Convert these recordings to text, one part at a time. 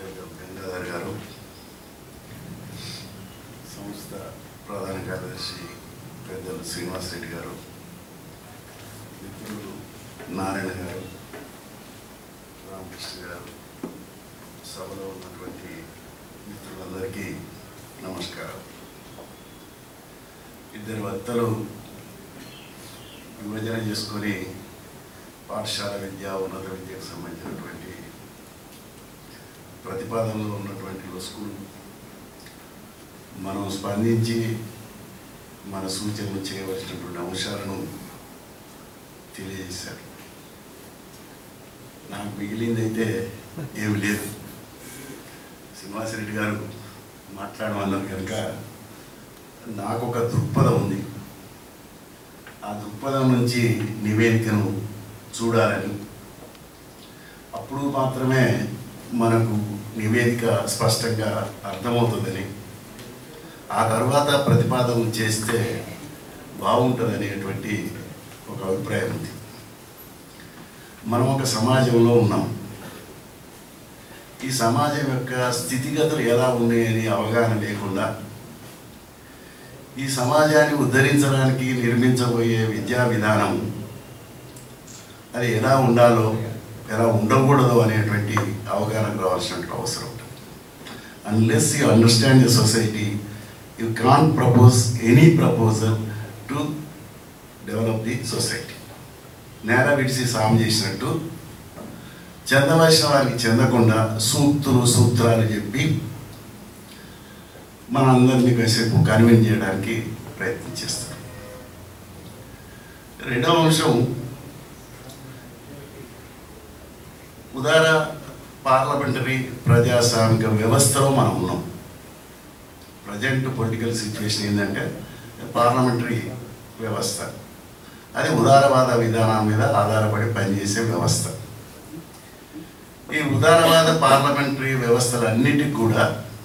పెద్దలు గంగాధర్ గారు సంస్థ ప్రధాన కార్యదర్శి పెద్దలు శ్రీనివాస్ రెడ్డి గారు మిత్రులు నారాయణ గారు రామకృష్ణ గారు సభలో ఉన్నటువంటి మిత్రులందరికీ నమస్కారం ఇద్దరు వక్తలు విభజన చేసుకొని పాఠశాల విద్య ఉన్నత విద్యకు సంబంధించినటువంటి ప్రతిపాదనలో ఉన్నటువంటి స్కూల్ మనం స్పందించి మన సూచనలు చేయవలసినటువంటి అంశాలను తెలియజేశారు నాకు మిగిలిందైతే ఏమి లేదు శ్రీనివాసరెడ్డి గారు మాట్లాడమన్నారు కనుక నాకు ఒక దృక్పథం ఉంది ఆ దృక్పథం నుంచి నివేదికను చూడాలని అప్పుడు మాత్రమే మనకు నివేదిక స్పష్టంగా అర్థమవుతుందని ఆ తర్వాత ప్రతిపాదన చేస్తే బాగుంటుంది అనేటువంటి ఒక అభిప్రాయం ఉంది మనం ఒక సమాజంలో ఉన్నాం ఈ సమాజం యొక్క స్థితిగతులు ఎలా ఉన్నాయని అవగాహన లేకుండా ఈ సమాజాన్ని ఉద్ధరించడానికి నిర్మించబోయే విద్యా విధానం అది ఎలా ఉండాలో ఎలా ఉండకూడదు అనేటువంటి అవగాహన రావాల్సినటువంటి అవసరం ఉంటుంది unless you understand the society you can propose any proposal to develop the society నేల విడిచి సాము చేసినట్టు చెందవలసిన వారికి చెందకుండా సూక్తులు సూత్రాలు చెప్పి మనందరినీ కాసేపు కన్విన్స్ చేయడానికి ప్రయత్నం చేస్తారు రెండవ అంశం ఉదార పార్లమెంటరీ ప్రజాస్వామిక వ్యవస్థలో మనం ఉన్నాం ప్రజెంట్ పొలిటికల్ సిచ్యువేషన్ ఏంటంటే పార్లమెంటరీ వ్యవస్థ అది ఉదారవాద విధానం మీద ఆధారపడి పనిచేసే వ్యవస్థ ఈ ఉదారవాద పార్లమెంటరీ వ్యవస్థలన్నిటికి కూడా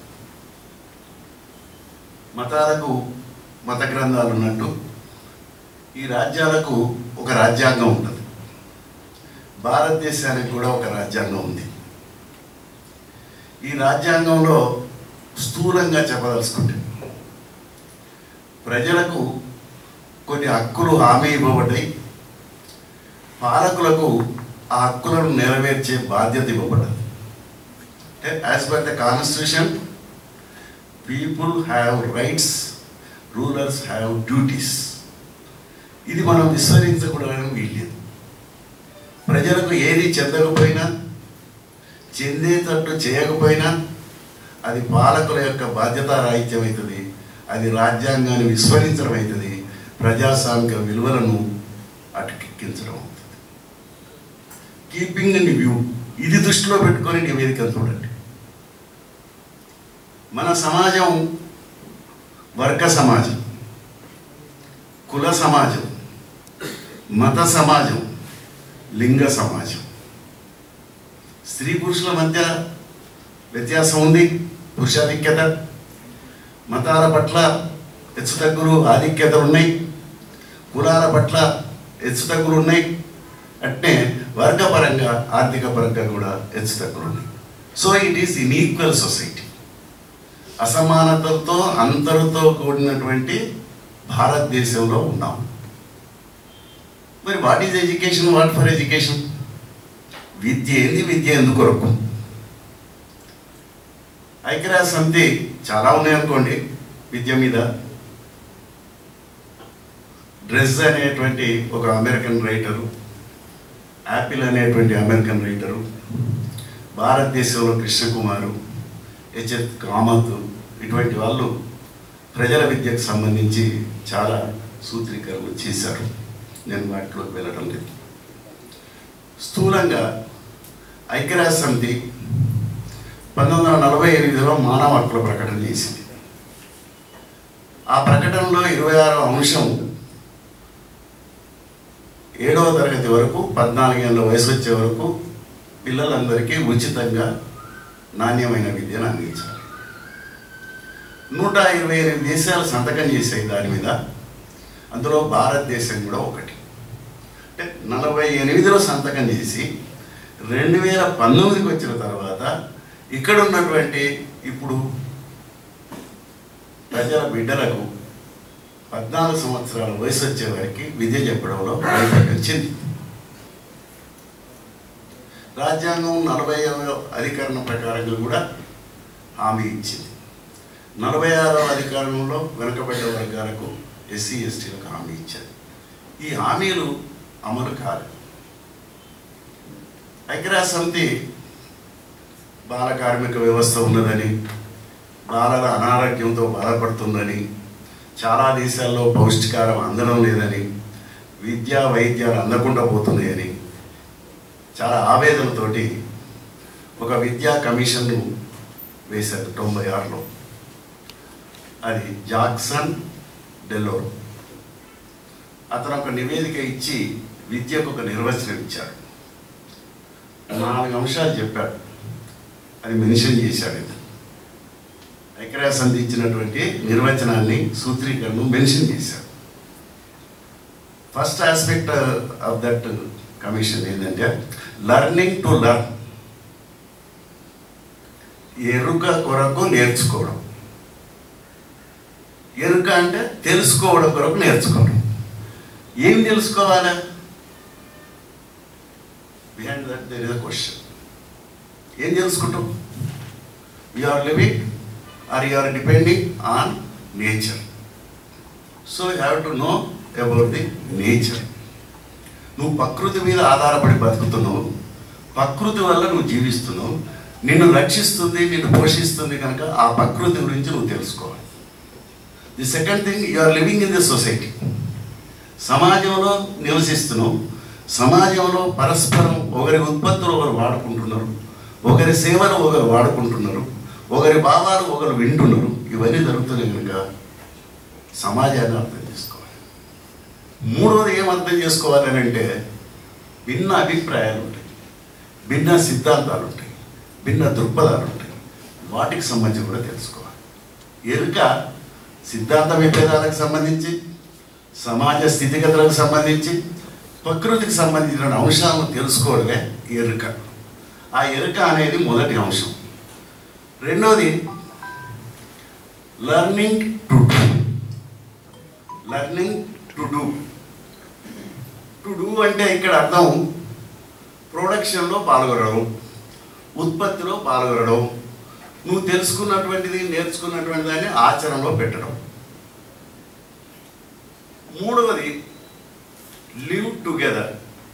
మతాలకు మత గ్రంథాలు ఉన్నట్టు ఈ రాజ్యాలకు ఒక రాజ్యాంగం ఉంటుంది భారతదేశానికి కూడా ఒక రాజ్యాంగం ఉంది ఈ రాజ్యాంగంలో స్థూలంగా చెప్పదలుచుకుంటే ప్రజలకు కొన్ని హక్కులు హామీ ఇవ్వబడ్డాయి పాలకులకు ఆ హక్కులను నెరవేర్చే బాధ్యత ఇవ్వబడ్డది అంటే as per the constitution people have rights rulers have duties ఇది మనం విస్మరించకూడదని వీల్లేదు ప్రజలకు ఏది చెందకపోయినా చెందేటట్టు చేయకపోయినా అది పాలకుల యొక్క బాధ్యత రాహిత్యం అవుతుంది అది రాజ్యాంగాన్ని విస్మరించడం అవుతుంది ప్రజాస్వామిక విలువలను అటుకెక్కించడం అవుతుంది కీపింగ్ ఇన్ వ్యూ ఇది దృష్టిలో పెట్టుకొని నివేదికను చూడండి మన సమాజం వర్గ సమాజం కుల సమాజం మత సమాజం లింగ సమాజం స్త్రీ పురుషుల మధ్య వ్యత్యాసం ఉంది పురుషాధిక్యత మతాల పట్ల హెచ్చుతగ్గులు ఆధిక్యతలు ఉన్నాయి కులాల పట్ల హెచ్చుతగ్గులు ఉన్నాయి అట్నే వర్గపరంగా ఆర్థిక పరంగా కూడా హెచ్చుతగ్గులు ఉన్నాయి so it is inequal society అసమానతలతో అంతరుతో కూడినటువంటి భారతదేశంలో ఉన్నాం మరి what is education what for education విద్య ఏంది విద్య ఎందుకు కొరకు ఐక్యరాజ్య సమితి చాలా ఉన్నాయనుకోండి విద్య మీద డ్రెస్ అనేటువంటి ఒక అమెరికన్ రైటరు యాపిల్ అనేటువంటి అమెరికన్ రైటరు భారతదేశంలో కృష్ణకుమారు హెచ్ఎఫ్ కామత్ ఇటువంటి వాళ్ళు ప్రజల విద్యకు సంబంధించి చాలా సూత్రీకరణలు చేశారు నేను వాటిలోకి వెళ్ళడం లేదు స్థూలంగా ఐక్యరాజ్య సమితి పంతొమ్మిది వందల నలభై ఎనిమిదిలో మానవ హక్కుల ప్రకటన చేసింది ఆ ప్రకటనలో ఇరవై ఆరో అంశం ఏడవ తరగతి వరకు పద్నాలుగేళ్ళ వయసు వచ్చే వరకు పిల్లలందరికీ ఉచితంగా నాణ్యమైన విద్యను అందించాలి నూట ఇరవై ఎనిమిది దేశాలు సంతకం చేసాయి దాని మీద అందులో భారతదేశం కూడా ఒకటి అంటే నలభై ఎనిమిదిలో సంతకం చేసి రెండు వేల పంతొమ్మిదికి వచ్చిన తర్వాత ఇక్కడ ఉన్నటువంటి ఇప్పుడు ప్రజల బిడ్డలకు పద్నాలుగు సంవత్సరాల వయసు వచ్చే వారికి విద్య చెప్పడంలో వైఫల్యం చెంది రాజ్యాంగం నలభై అధికరణ ప్రకారంగా కూడా హామీ ఇచ్చింది నలభై ఆరవ అధికారంలో వెనుకబడ్డ వర్గాలకు ఎస్సీ ఎస్టీలకు హామీ ఇచ్చారు ఈ హామీలు అమలు కాలేదు ఐక్యరాజ్య సమితి బాల కార్మిక వ్యవస్థ ఉన్నదని బాలల అనారోగ్యంతో బాధపడుతుందని చాలా దేశాల్లో పౌష్టికారం అందడం లేదని విద్యా వైద్యాలు అందకుండా పోతున్నాయని చాలా ఆవేదనతోటి ఒక విద్యా కమిషన్ను వేశారు తొంభై ఆరులో అది జాక్సన్ డెల్లోర్ అతను ఒక నివేదిక ఇచ్చి విద్యకు ఒక నిర్వచనం ఇచ్చాడు నాలుగు అంశాలు చెప్పాడు అది మెన్షన్ చేశాడు ఇది ఐక్యరాజ్య సమితి ఇచ్చినటువంటి నిర్వచనాన్ని సూత్రీకరణను మెన్షన్ చేశాడు first aspect of that commission ఏంటంటే లర్నింగ్ టు లర్న్ ఎరుక కొరకు నేర్చుకోవడం ఎరుక అంటే తెలుసుకోవడం కొరకు నేర్చుకోవడం ఏం తెలుసుకోవాలా behind that there is a question ఏం తెలుసుకుంటాం you are living are you are depending on nature so you have to know about the nature నువ్వు ప్రకృతి మీద ఆధారపడి బతుకుతున్నావు ప్రకృతి వల్ల నువ్వు జీవిస్తున్నావు నిన్ను రక్షిస్తుంది నిన్ను పోషిస్తుంది కనుక ఆ ప్రకృతి గురించి నువ్వు తెలుసుకోవాలి the second thing you are living in the society సమాజంలో నివసిస్తున్నావు సమాజంలో పరస్పరం ఒకరి ఉత్పత్తులు ఒకరు వాడుకుంటున్నారు ఒకరి సేవలు ఒకరు వాడుకుంటున్నారు ఒకరి భావాలు ఒకరు వింటున్నారు ఇవన్నీ జరుగుతున్నాయి కనుక సమాజాన్ని అర్థం చేసుకోవాలి మూడవది ఏం అర్థం చేసుకోవాలి అని అంటే భిన్న అభిప్రాయాలు ఉంటాయి భిన్న సిద్ధాంతాలు ఉంటాయి భిన్న దృక్పథాలు ఉంటాయి వాటికి సంబంధించి కూడా తెలుసుకోవాలి ఎరుక సిద్ధాంత విభేదాలకు సంబంధించి సమాజ స్థితిగతులకు సంబంధించి ప్రకృతికి సంబంధించిన అంశాలను తెలుసుకోవడమే ఎరుక ఆ ఎరుక అనేది మొదటి అంశం రెండవది learning to do learning to do to do అంటే ఇక్కడ అర్థం ప్రొడక్షన్లో పాల్గొనడం ఉత్పత్తిలో పాల్గొనడం నువ్వు తెలుసుకున్నటువంటిది నేర్చుకున్నటువంటి దాన్ని ఆచరణలో పెట్టడం మూడవది లివ్ టుగెదర్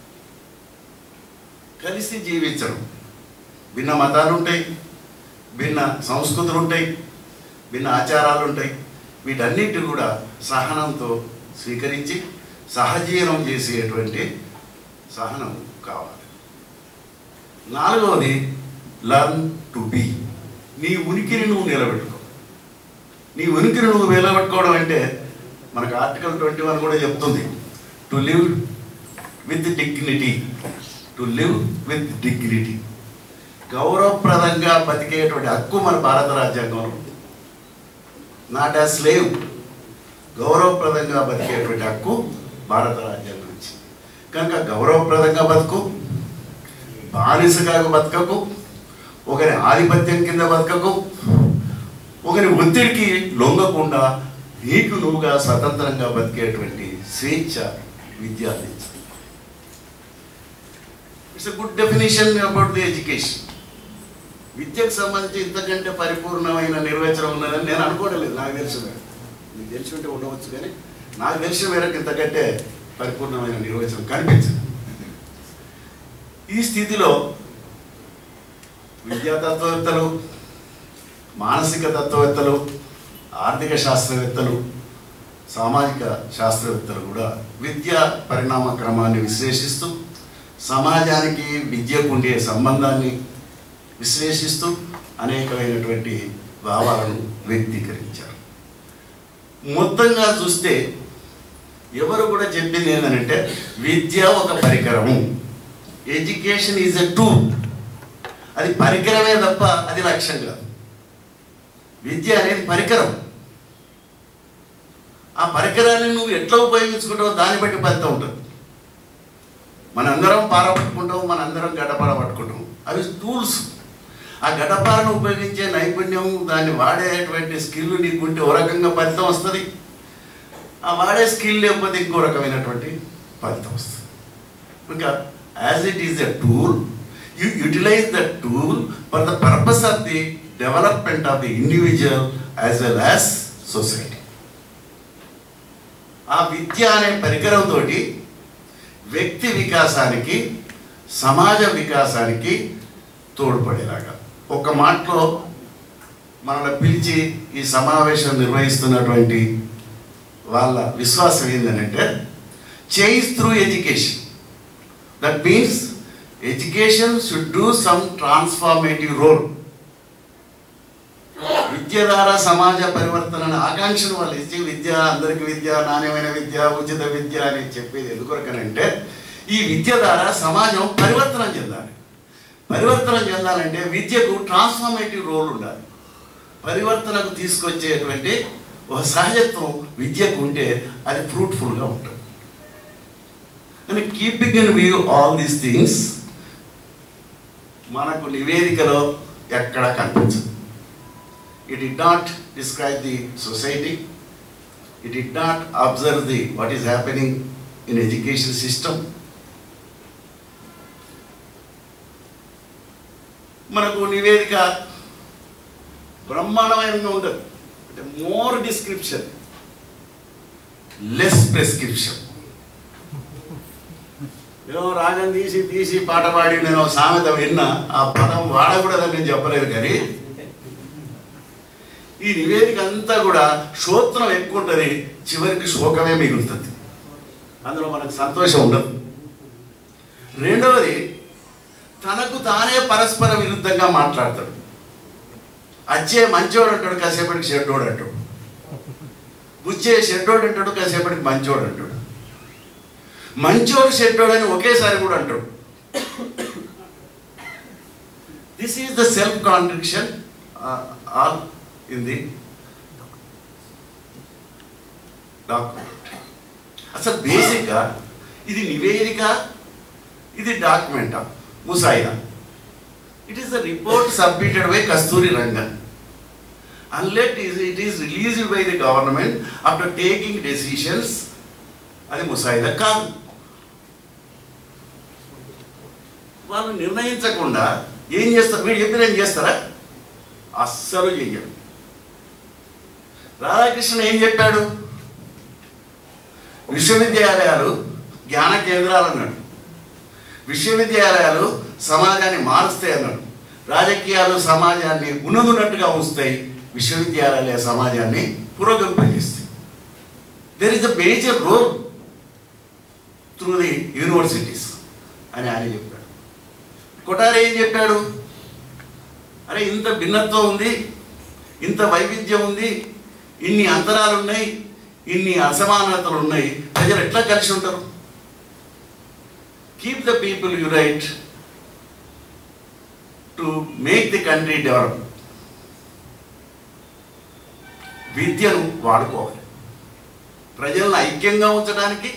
కలిసి జీవించడం భిన్న మతాలు ఉంటాయి భిన్న సంస్కృతులు ఉంటాయి భిన్న ఆచారాలు ఉంటాయి వీటన్నిటి కూడా సహనంతో స్వీకరించి సహజీవనం చేసేటువంటి సహనం కావాలి నాలుగవది లర్న్ టు బీ నీ ఉనికిని నువ్వు నిలబెట్టుకో నీ ఉనికిని నువ్వు నిలబెట్టుకోవడం అంటే మనకు ఆర్టికల్ ట్వంటీ వన్ కూడా చెప్తుంది to live with dignity to live with dignity గౌరవప్రదంగా బతికేటువంటి హక్కు మన భారత రాజ్యాంగంలో నాట్ యాజ్ స్లేవ్ గౌరవప్రదంగా బతికేటువంటి హక్కు భారత రాజ్యాంగం ఇచ్చింది కనుక గౌరవప్రదంగా బతుకు బానిసగా బతకకు ఒకరి ఆధిపత్యం కింద బతకకు ఒకరి ఒత్తిడికి లొంగకుండా నీకు నువ్వుగా స్వతంత్రంగా బతికేటువంటి స్వేచ్ఛ విద్య అందించింది it's good definition about the education విద్యకు సంబంధించి ఇంతకంటే పరిపూర్ణమైన నిర్వచనం ఉన్నదని నేను అనుకోవడం లేదు నాకు తెలుసు మేడం. మీకు తెలిసి ఉంటే ఉండవచ్చు కానీ నాకు తెలిసిన మేరకు ఇంతకంటే పరిపూర్ణమైన నిర్వచనం కనిపించదు ఈ స్థితిలో విద్యా తత్వవేత్తలు మానసిక తత్వవేత్తలు ఆర్థిక శాస్త్రవేత్తలు సామాజిక శాస్త్రవేత్తలు కూడా విద్యా పరిణామ క్రమాన్ని విశ్లేషిస్తూ సమాజానికి విద్యకు ఉండే సంబంధాన్ని విశ్లేషిస్తూ అనేకమైనటువంటి భావాలను వ్యక్తీకరించారు మొత్తంగా చూస్తే ఎవరు కూడా చెప్పింది ఏంటంటే విద్య ఒక పరికరము ఎడ్యుకేషన్ ఈజ్ ఎ టూల్ అది పరికరమే తప్ప అది లక్ష్యం కాదు విద్య అనేది పరికరం ఆ పరికరాన్ని నువ్వు ఎట్లా ఉపయోగించుకుంటావో దాన్ని బట్టి ఫలితం ఉంటుంది మనందరం పార పట్టుకుంటాం మనందరం గడ్డపార పట్టుకుంటాం అవి టూల్స్ ఆ గడపాలను ఉపయోగించే నైపుణ్యం దాన్ని వాడేటువంటి స్కిల్ నీకుంటే ఓ రకంగా ఫలితం వస్తుంది ఆ వాడే స్కిల్ లేకపోతే ఇంకో రకమైనటువంటి ఫలితం వస్తుంది ఇంకా as it is a tool you utilize the tool for the purpose of the development of the individual as well as society ఆ విద్య అనే పరికరంతో వ్యక్తి వికాసానికి సమాజ వికాసానికి తోడ్పడేలాగా ఒక మాటలో మనల్ని పిలిచి ఈ సమావేశం నిర్వహిస్తున్నటువంటి వాళ్ళ విశ్వాసం ఏంటంటే change through education that means education should do some transformative role విద్య ద్వారా సమాజ పరివర్తన ఆకాంక్షలు వాళ్ళు ఇచ్చి విద్య అందరికి విద్య నాణ్యమైన విద్య ఉచిత విద్య అని చెప్పేది ఎందుకొరకనంటే ఈ విద్య ద్వారా సమాజం పరివర్తనం చెందాలి పరివర్తనం చెందాలంటే విద్యకు ట్రాన్స్ఫార్మేటివ్ రోల్ ఉండాలి పరివర్తనకు తీసుకొచ్చేటువంటి ఒక సహజత్వం విద్యకు ఉంటే అది ఫ్రూట్ఫుల్గా ఉంటుంది కానీ keeping in view all these things మనకు నివేదికలో ఎక్కడా కనిపించదు it did not describe the society it did not observe the what is happening in education system మనకు నివేదిక బ్రహ్మాండమైనగా ఉండదు అంటే మోర్ డిస్క్రిప్షన్ లెస్ ప్రెస్క్రిప్షన్ ఏదో రాగం తీసి తీసి పాట పాడి నేను ఒక సామెత విన్నా ఆ పదం వాడకూడదని నేను చెప్పలేదు కానీ ఈ నివేదిక అంతా కూడా శోత్రం ఎక్కువ ఉంటుంది చివరికి శోకమే మిగులుతుంది అందులో మనకు సంతోషం ఉండదు రెండవది తనకు తానే పరస్పర విరుద్ధంగా మాట్లాడతాడు అచ్చే మంచోడు అంటాడు కాసేపటికి షెడ్డోడు అంటాడు బుచ్చే షెడ్డోడు అంటాడు కాసేపటికి మంచోడు అంటాడు మంచోడు షెడ్డోడు అని ఒకేసారి కూడా అంటాడు this is the self contradiction all in the document అసలు బేసిక్గా ఇది నివేదిక ఇది డాక్యుమెంటా ముసాయిదా it is the report submitted by Kasturi Rangan and let is it is released by the government after taking decisions అది ముసాయిదా కాదు వాళ్ళు నిర్ణయించకుండా ఏం చేస్తారు వీడు చెప్పిన ఏం చేస్తారా అస్సలు చెయ్యరు రాధాకృష్ణ ఏం చెప్పాడు విశ్వవిద్యాలయాలు జ్ఞాన కేంద్రాలు అన్నాడు విశ్వవిద్యాలయాలు సమాజాన్ని మారుస్తాయి అన్నాడు రాజకీయాలు సమాజాన్ని ఉన్నదున్నట్టుగా ఉంచుతాయి విశ్వవిద్యాలయాల సమాజాన్ని పురోగంపజేస్తాయి there is a major role through the universities అని ఆయన చెప్పాడు కొటారి ఏం చెప్పాడు అరే ఇంత భిన్నత్వం ఉంది ఇంత వైవిధ్యం ఉంది ఇన్ని అంతరాలు ఉన్నాయి ఇన్ని అసమానతలు ఉన్నాయి ప్రజలు ఎట్లా కలిసి ఉంటారు keep the people you right to make the country develop విద్యను వాడుకోవాలి ప్రజలను ఐక్యంగా ఉంచడానికి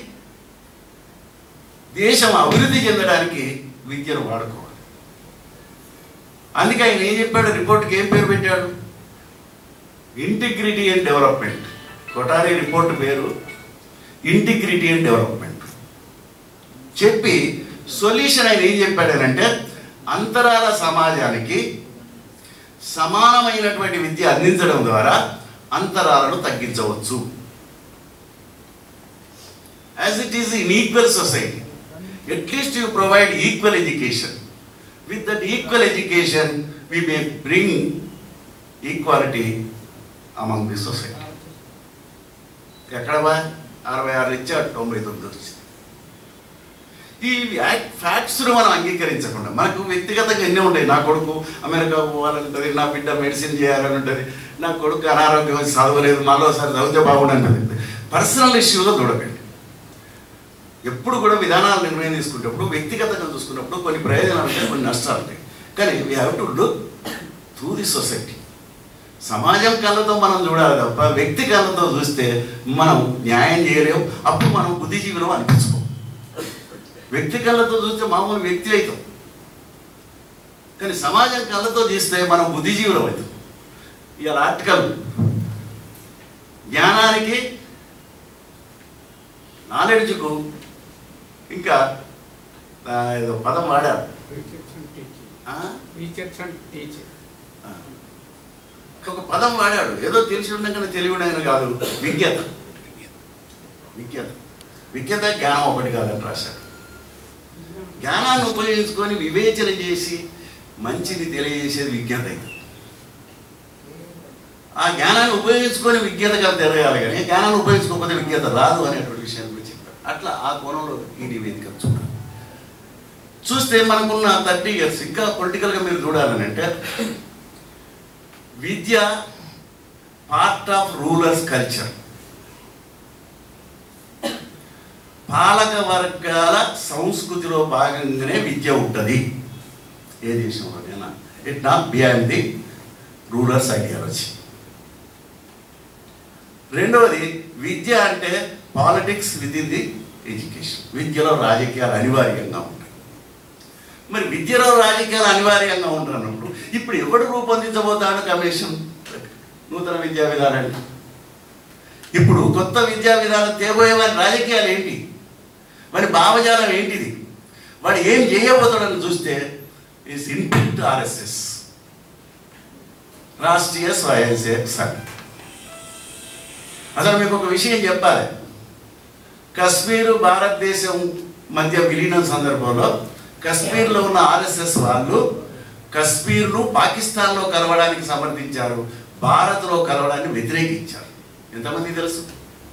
దేశం అభివృద్ధి చెందడానికి విద్యను వాడుకోవాలి అందుకే ఆయన ఏం చెప్పాడు రిపోర్ట్కి ఏం పేరు పెట్టాడు integrity and development Kothari report పేరు ఇంటిగ్రిటీ అండ్ డెవలప్మెంట్ చెప్పి సొల్యూషన్ ఆయన ఏం చెప్పాడనంటే అంతరాల సమాజానికి సమానమైనటువంటి విద్య అందించడం ద్వారా అంతరాలను తగ్గించవచ్చు as it is in equal society at least you provide equal education with that equal education we may bring equality among the society ఎక్కడ బా అరవై ఆరు ఇచ్చాడు తొంభై తొమ్మిది వచ్చింది ఈ ఫ్యాక్ట్స్ను మనం అంగీకరించకుండా మనకు వ్యక్తిగతంగా ఎన్ని ఉంటాయి నా కొడుకు అమెరికా పోవాలంటుంది నా బిడ్డ మెడిసిన్ చేయాలని ఉంటుంది నా కొడుకు అనారోగ్యం వచ్చి చదవలేదు మరోసారి చదివితే బాగుండంటుంది పర్సనల్ ఇష్యూలో చూడకండి ఎప్పుడు కూడా విధానాలు నిర్ణయం తీసుకునేటప్పుడు వ్యక్తిగతంగా చూసుకున్నప్పుడు కొన్ని ప్రయోజనాలు ఉంటాయి కొన్ని నష్టాలు ఉంటాయి కానీ we have to look through the society సమాజం కళ్ళతో మనం చూడాలి తప్ప వ్యక్తి కళ్ళతో చూస్తే మనం న్యాయం చేయలేం అప్పుడు మనం బుద్ధిజీవులం అనిపించుకోం వ్యక్తి కళ్ళతో చూస్తే మామూలు వ్యక్తి అవుతాం కానీ సమాజం కళ్ళతో తీస్తే మనం బుద్ధిజీవులం అవుతాం ఇవాళ ఆర్టికల్ జ్ఞానానికి నాలెడ్జ్కు ఇంకా ఆ, ఏదో పదం వాడారు రీసెర్చ్ అండ్ టీచింగ్ ఆ? రీసెర్చ్ అండ్ టీచింగ్ ఆ. ఒక పదం వాడాడు ఏదో తెలిసి ఉండగానే తెలివిడైన కాదు విజ్ఞత విజ్ఞత విజ్ఞత జ్ఞానం ఒకటి కాదని రాశాడు జ్ఞానాన్ని ఉపయోగించుకొని వివేచన చేసి మంచిని తెలియజేసేది విజ్ఞత అయితే ఆ జ్ఞానాన్ని ఉపయోగించుకొని విజ్ఞతగా తిరగాలి కానీ జ్ఞానాన్ని ఉపయోగించుకోకపోతే విజ్ఞత రాదు అనేటువంటి విషయాన్ని కూడా చెప్పాడు అట్లా ఆ కోణంలో ఈ నివేదిక చూడాలి చూస్తే మనకున్న థర్టీ ఇయర్స్ ఇంకా పొలిటికల్గా మీరు చూడాలని అంటే విద్య పార్ట్ ఆఫ్ రూలర్స్ కల్చర్ పాలక వర్గాల సంస్కృతిలో భాగంగానే విద్య ఉంటుంది ఏ దేశంలోనైనా it not beyond the rulers ideology రెండవది విద్య అంటే politics within the education విద్యలో రాజకీయాలు అనివార్యంగా ఉంటాయి మరి విద్యలో రాజకీయాలు అనివార్యంగా ఉంటున్నప్పుడు ఇప్పుడు ఎవడు రూపొందించబోతాడు కమిషన్ నూతన విద్యా విధానాన్ని ఇప్పుడు కొత్త విద్యా విధానం తేబోయే వారి రాజకీయాలు ఏంటి వారి భావజాలం ఏంటిది వాడు ఏం చేయబోతాడని చూస్తే ఈస్ ఇన్పిల్ట్ ఆర్ఎస్ఎస్ రాష్ట్రీయ స్వయం సేవక్ సంఘ్ అసలు మీకు ఒక విషయం చెప్పాలి కశ్మీరు భారతదేశం మధ్య విలీనం సందర్భంలో కశ్మీర్లో ఉన్న ఆర్ఎస్ఎస్ వాళ్ళు కశ్మీర్ను పాకిస్తాన్లో కలవడానికి సమర్థించారు భారత్లో కలవడాన్ని వ్యతిరేకించారు ఎంతమంది తెలుసు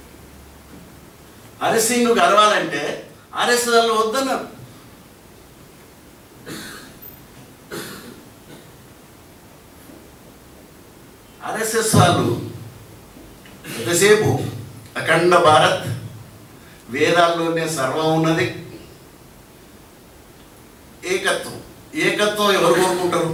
హరిసింగ్ కలవాలంటే ఆర్ఎస్ఎస్ వాళ్ళు వద్దన్నారు ఆర్ఎస్ఎస్ వాళ్ళు ఎంతసేపు అఖండ భారత్ వేదాల్లోనే సర్వం ఉన్నది ఏకత్వం ఏకత్వం ఎవరు కోరుకుంటారు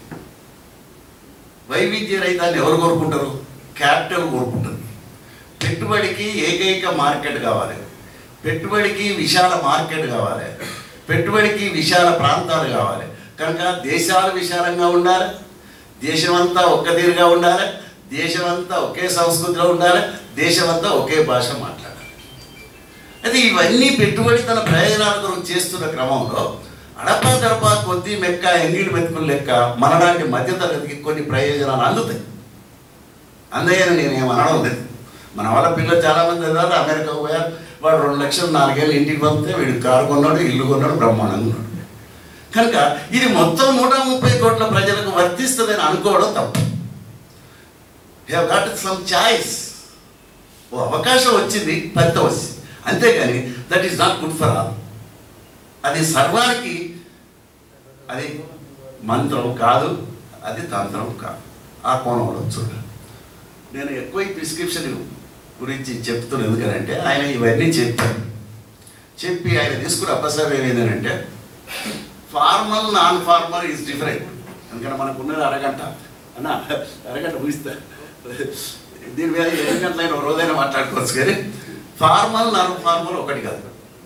వైవిధ్య రహితాన్ని ఎవరు కోరుకుంటారు క్యాపిటల్ కోరుకుంటారు పెట్టుబడికి ఏకైక మార్కెట్ కావాలి పెట్టుబడికి విశాల మార్కెట్ కావాలి పెట్టుబడికి విశాల ప్రాంతాలు కావాలి కనుక దేశాలు విశాలంగా ఉండాలి దేశమంతా ఒక్క తీరుగా ఉండాలి దేశమంతా ఒకే సంస్కృతిలో ఉండాలి దేశమంతా ఒకే భాష మాట్లాడాలి అయితే ఇవన్నీ పెట్టుబడి తన ప్రయోజనాల కొరకు చేస్తున్న క్రమంలో అడపా దడపా కొద్ది మెక్క ఎంగిలి మెతుకులు లెక్క మనలాంటి మధ్యతరగతికి కొన్ని ప్రయోజనాలు అందుతాయి అందయ్యని నేను ఏమనడం లేదు మన వాళ్ళ పిల్లలు చాలామంది ఉన్నారు అమెరికాకు పోయారు వాడు రెండు లక్షలు నాలుగేళ్ళు ఇంటికి పంపితే వీడు కారు కొన్నాడు ఇల్లు కొన్నాడు బ్రహ్మాండంగా ఉన్నాడు కనుక ఇది మొత్తం నూట ముప్పై కోట్ల ప్రజలకు వర్తిస్తుందని అనుకోవడం తప్పు హ్యావ్ గాట్ సమ్ చాయిస్ ఓ అవకాశం వచ్చింది ఫలితం వచ్చింది అంతేగాని that is not good for all అది సర్వానికి అది మంత్రం కాదు అది తంత్రం కాదు ఆ కోణంలో చూడాలి నేను ఎక్కువ ఈ ప్రిస్క్రిప్షన్ గురించి చెప్తున్నాను ఎందుకనంటే ఆయన ఇవన్నీ చెప్పారు చెప్పి ఆయన తీసుకున్న అపసర్యం ఏంటంటే formal non formal is different ఎందుకంటే మనకు ఉన్నది అరగంట అన్న అరగంట ముగిస్తా దీని మీద ఎన్ని గంటలైనా ఒక రోజైనా మాట్లాడుకోవచ్చు కానీ ఫార్మల్ నాన్ ఫార్మల్ ఒకటి కాదు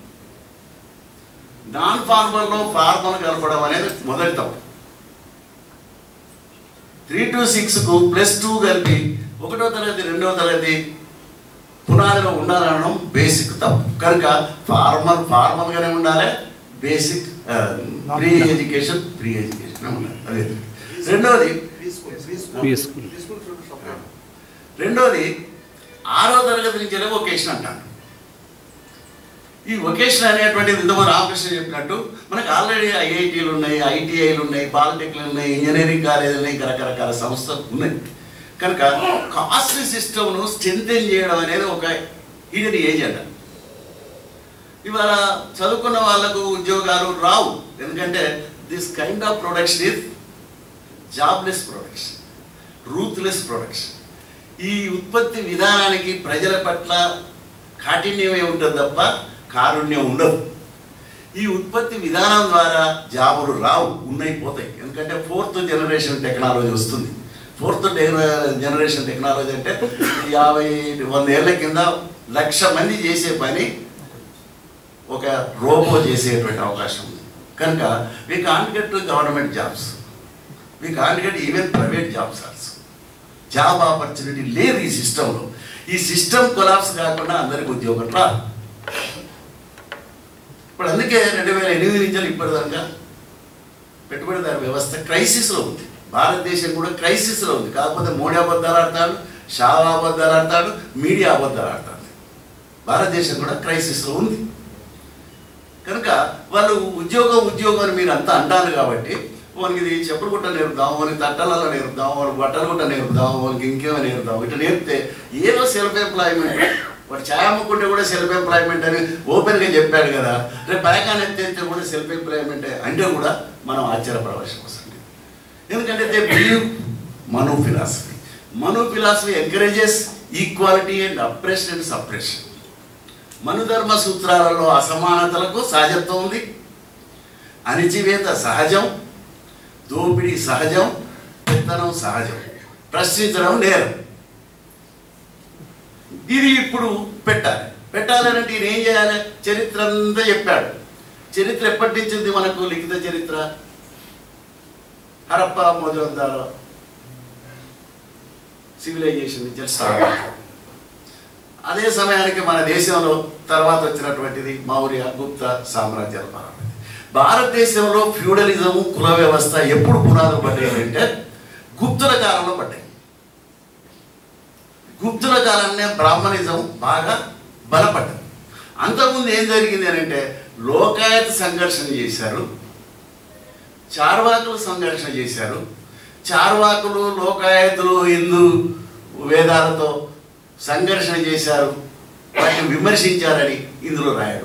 నాన్ ఫార్మల్లో ఫార్మల్ కలపడం అనేది మొదటి తప్పు త్రీ టు సిక్స్కు ప్లస్ టూ కలిపి ఒకటో తరగతి రెండవ తరగతి పునాదిలో ఉండాలనడం బేసిక్ తప్పు కనుక ఫార్మల్ ఫార్మల్గానే ఉండాలి basic pre education pre education ఉండాలి అదే రెండవది ప్రీ స్కూల్ రెండోది ఆరో తరగతి నుంచి వొకేషన్ అంటాను ఈ వొకేషన్ అనేటువంటిది ఇంతకుముందు రామకృష్ణ చెప్పినట్టు మనకు ఆల్రెడీ ఐఐటీలు ఉన్నాయి ఐటీఐలు ఉన్నాయి పాలిటెక్నిక్లు ఉన్నాయి ఇంజనీరింగ్ కాలేజీలు ఉన్నాయి ఇంకా రకరకాల సంస్థలు ఉన్నాయి కనుక కాస్ట్లీ సిస్టమ్ను స్ట్రెంథెన్ చేయడం అనేది ఒక హిడెన్ ఏజెండా ఇవాళ చదువుకున్న వాళ్ళకు ఉద్యోగాలు రావు ఎందుకంటే this kind of production is jobless production ruthless production ఈ ఉత్పత్తి విధానానికి ప్రజల పట్ల కాఠిన్యమే ఉంటుంది తప్ప కారుణ్యం ఉండదు ఈ ఉత్పత్తి విధానం ద్వారా జాబులు రావు ఉన్నాయి పోతాయి ఎందుకంటే ఫోర్త్ జనరేషన్ టెక్నాలజీ వస్తుంది ఫోర్త్ జనరేషన్ టెక్నాలజీ అంటే యాభై వంద ఏళ్ళ కింద లక్ష మంది చేసే పని ఒక రోబో చేసేటువంటి అవకాశం ఉంది కనుక we can't get to government jobs we can't get even private jobs also job opportunity లేదు ఈ సిస్టంలో ఈ సిస్టమ్ కొలాప్స్ కాకుండా అందరికి ఉద్యోగం రా ఇప్పుడు అందుకే రెండు వేల ఎనిమిది నుంచి ఇప్పటిదాకా పెట్టుబడిదారు వ్యవస్థ క్రైసిస్లో ఉంది భారతదేశం కూడా క్రైసిస్లో ఉంది కాకపోతే మోడీ అబద్ధాలు ఆడతాడు షా అబద్ధాలు ఆడతాడు మీడియా అబద్ధాలు ఆడతాడు భారతదేశం కూడా క్రైసిస్లో ఉంది కనుక వాళ్ళు ఉద్యోగం ఉద్యోగం అని మీరు అంతా అంటారు కాబట్టి వానికి ఇది చెప్పులు గుట్ట నేర్పుదాం వానికి తట్టలలో నేర్పుదాం వానికి బట్టలు గుట్ట నేర్పుదాం వానికి ఇంకేమో నేర్పుదాం ఇట్లా నేర్పితే ఏదో సెల్ఫ్ ఎంప్లాయ్మెంట్ వాడు ఛాయ్ అమ్ముకుంటే కూడా సెల్ఫ్ ఎంప్లాయ్మెంట్ అని ఓపెన్గా చెప్పాడు కదా రేపు పైకాన్ ఎత్తేస్తే కూడా సెల్ఫ్ ఎంప్లాయ్మెంట్ అంటే కూడా మనం ఆశ్చర్యపడవలసిన అవసరం లేదు ఎందుకంటే they believe Manu philosophy Manu philosophy encourages equality and oppression and suppression మనుధర్మ సూత్రాలలో అసమానతలకు సహజత్వం ఉంది అణిచివేత సహజం దోపిడీ సహజం పెత్తనం సహజం ప్రశ్నించడం నేరం ఇది ఇప్పుడు పెట్టాలి పెట్టాలంటే ఈయన ఏం చేయాలి చరిత్ర అంతా చెప్పాడు చరిత్ర ఎప్పటి నుంచి ఉంది మనకు లిఖిత చరిత్ర హరప్ప మొదలందాలో సివిలైజేషన్ నుంచి స్టార్ట్ అవుతుంది. అదే సమయానికి మన దేశంలో తర్వాత వచ్చినటువంటిది మౌర్య గుప్త సామ్రాజ్యాల ప్రారంభం భారతదేశంలో ఫ్యూడలిజము కుల వ్యవస్థ ఎప్పుడు పునాదులు పడ్డాయి అంటే గుప్తుల కాలంలో పడ్డాయి గుప్తుల కాలంలో బ్రాహ్మణిజం బాగా బలపడ్డది అంతకుముందు ఏం జరిగింది అని అంటే లోకాయత సంఘర్షణ చేశారు చార్వాకులు సంఘర్షణ చేశారు చార్వాకులు లోకాయతులు హిందూ వేదాలతో సంఘర్షణ చేశారు వాటిని విమర్శించారని ఇందులో రాయడం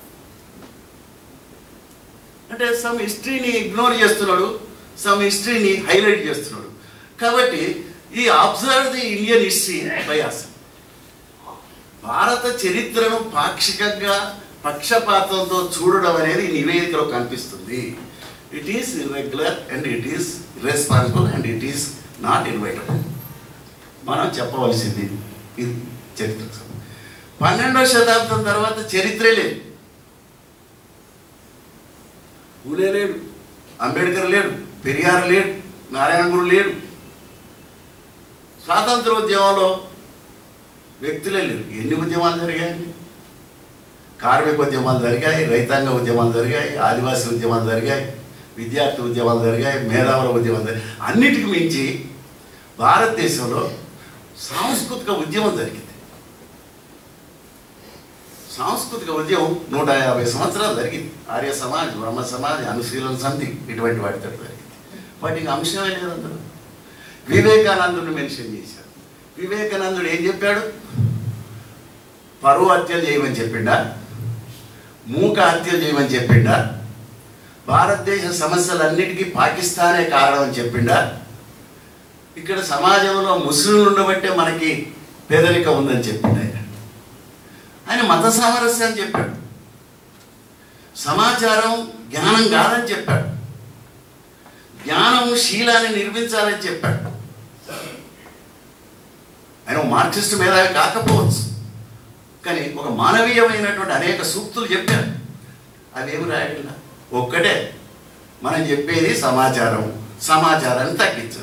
అంటే సమ్ హిస్టరీని ఇగ్నోర్ చేస్తున్నాడు సమ్ హిస్టరీని హైలైట్ చేస్తున్నాడు కాబట్టి ఈ observe the Indian history bias భారత చరిత్రను పాక్షికంగా పక్షపాతంతో చూడడం అనేది ఈ నివేదికలో కనిపిస్తుంది it is irregular and it is responsible and it is not inevitable మనం చెప్పవలసింది ఇది చరిత్ర పన్నెండవ శతాబ్దం తర్వాత చరిత్రే లేదు పూలే లేడు అంబేద్కర్ లేడు పెరియార్ లేడు నారాయణ గురు లేడు స్వాతంత్ర ఉద్యమంలో వ్యక్తులే లేరు ఎన్ని ఉద్యమాలు జరిగాయండి కార్మిక ఉద్యమాలు జరిగాయి రైతాంగ ఉద్యమాలు జరిగాయి ఆదివాసీ ఉద్యమాలు జరిగాయి విద్యార్థి ఉద్యమాలు జరిగాయి మేధావుల ఉద్యమాలు జరిగాయి అన్నిటికి మించి భారతదేశంలో సాంస్కృతిక ఉద్యమం జరిగింది సాంస్కృతిక ఉద్యమం నూట యాభై సంవత్సరాలు జరిగింది ఆర్య సమాజ్ బ్రహ్మ సమాజ్ అనుశీలన సంధి ఇటువంటి వాటితో జరిగింది వాటికి అంశమే లేదు అందులో వివేకానందుని మెన్షన్ చేశారు వివేకానందుడు ఏం చెప్పాడు పరువు హత్యలు చేయమని చెప్పిండా మూక హత్యలు చేయమని చెప్పిండా భారతదేశ సమస్యలన్నిటికీ పాకిస్తానే కారణం అని చెప్పిండా ఇక్కడ సమాజంలో ముస్లింలు ఉండబట్టే మనకి పేదరికం ఉందని చెప్పిండు ఆయన ఆయన మత సామరస్యం చెప్పాడు సమాచారం జ్ఞానం కాదని చెప్పాడు జ్ఞానం శీలాన్ని నిర్మించాలని చెప్పాడు ఆయన ఒక మార్క్సిస్ట్ మేధావి కాకపోవచ్చు కానీ ఒక మానవీయమైనటువంటి అనేక సూక్తులు చెప్పారు అవేమి రాయగల ఒక్కటే మనం చెప్పేది సమాచారం సమాచారాన్ని తగ్గించాలి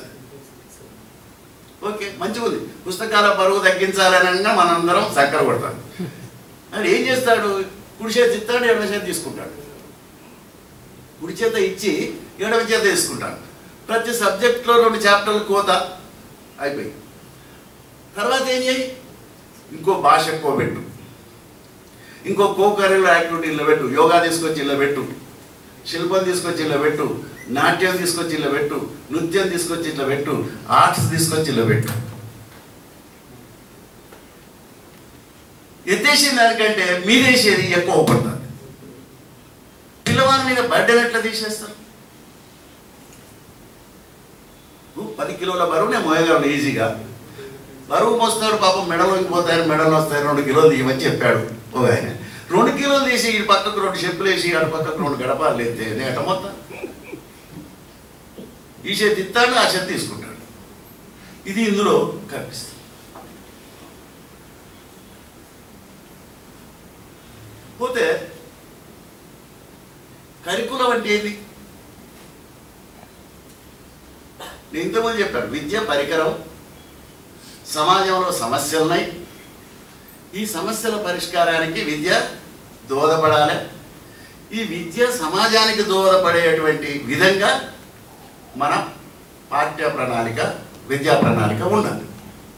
ఓకే మంచిగా ఉంది పుస్తకాల బరువు తగ్గించాలనగా మనందరం చక్కర కొడతాం అని ఏం చేస్తాడు కుడి చేతి ఇస్తాడు ఎడమ చేతి తీసుకుంటాడు కుడి చేత ఇచ్చి ఎడమ చేత తీసుకుంటాడు ప్రతి సబ్జెక్ట్లో రెండు చాప్టర్లు కోత అయిపోయి తర్వాత ఏం చేయి ఇంకో భాష ఎక్కువ పెట్టు ఇంకో కో కరికులర్ యాక్టివిటీ ఇలా పెట్టు యోగా తీసుకొచ్చి ఇలా పెట్టు శిల్పం తీసుకొచ్చి ఇలా పెట్టు నాట్యం తీసుకొచ్చి ఇలా పెట్టు నృత్యం తీసుకొచ్చి ఇట్లా పెట్టు ఆర్ట్స్ తీసుకొచ్చి ఇలా పెట్టు ఎత్తేసిన దానికంటే మీదేసేది ఎక్కువ పడుతుంది పిల్లవాడి మీద బర్డెన్ ఎట్లా తీసేస్తారు నువ్వు పది కిలోల బరువు నేను మోయగలను ఈజీగా బరువు మోస్తాడు పాపం మెడలోకి పోతాయని మెడలు వస్తాయి రెండు కిలోలు తీయమని చెప్పాడు ఓ ఆయన రెండు కిలోలు తీసి ఈ పక్కకు రెండు చెప్పులు వేసి ఆడ పక్కకు రెండు గడపాలు ఎత్తే నేను ఎట మొత్తం ఈ చేతి ఇస్తాడు ఆ చేతి తీసుకుంటాడు ఇది ఇందులో కనిపిస్తుంది పోతే కరికులం అంటే ఏంది నేను ఇంతకుముందు చెప్పాను విద్య పరికరం సమాజంలో సమస్యలు ఉన్నాయి ఈ సమస్యల పరిష్కారానికి విద్య దోహదపడాలి ఈ విద్య సమాజానికి దోహదపడేటువంటి విధంగా మన పాఠ్య ప్రణాళిక విద్యా ప్రణాళిక ఉండాలి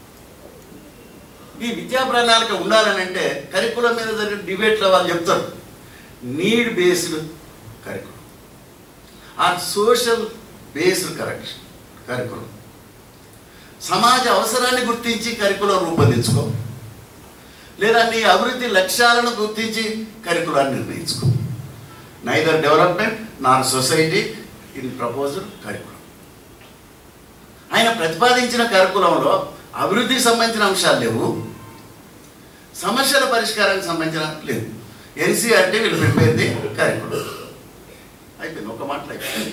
ఈ విద్యా ప్రణాళిక ఉండాలని అంటే కరికులం మీద జరిగిన డిబేట్లో వాళ్ళు చెప్తారు need based curriculum or social based correction curriculum సమాజ అవసరాన్ని గుర్తించి కరికులం రూపొందించుకో లేదా నీ అభివృద్ధి లక్ష్యాలను గుర్తించి కరికులాన్ని నిర్ణయించుకో neither development nor society in proposal curriculum ఆయన ప్రతిపాదించిన కరికులంలో అభివృద్ధికి సంబంధించిన అంశాలు లేవు సమస్యల పరిష్కారానికి సంబంధించిన లేవు ఎన్సీఆర్టీ వీళ్ళు పెట్టేది కరికులం అయిపోయింది ఒక మాటలు అయిపోయింది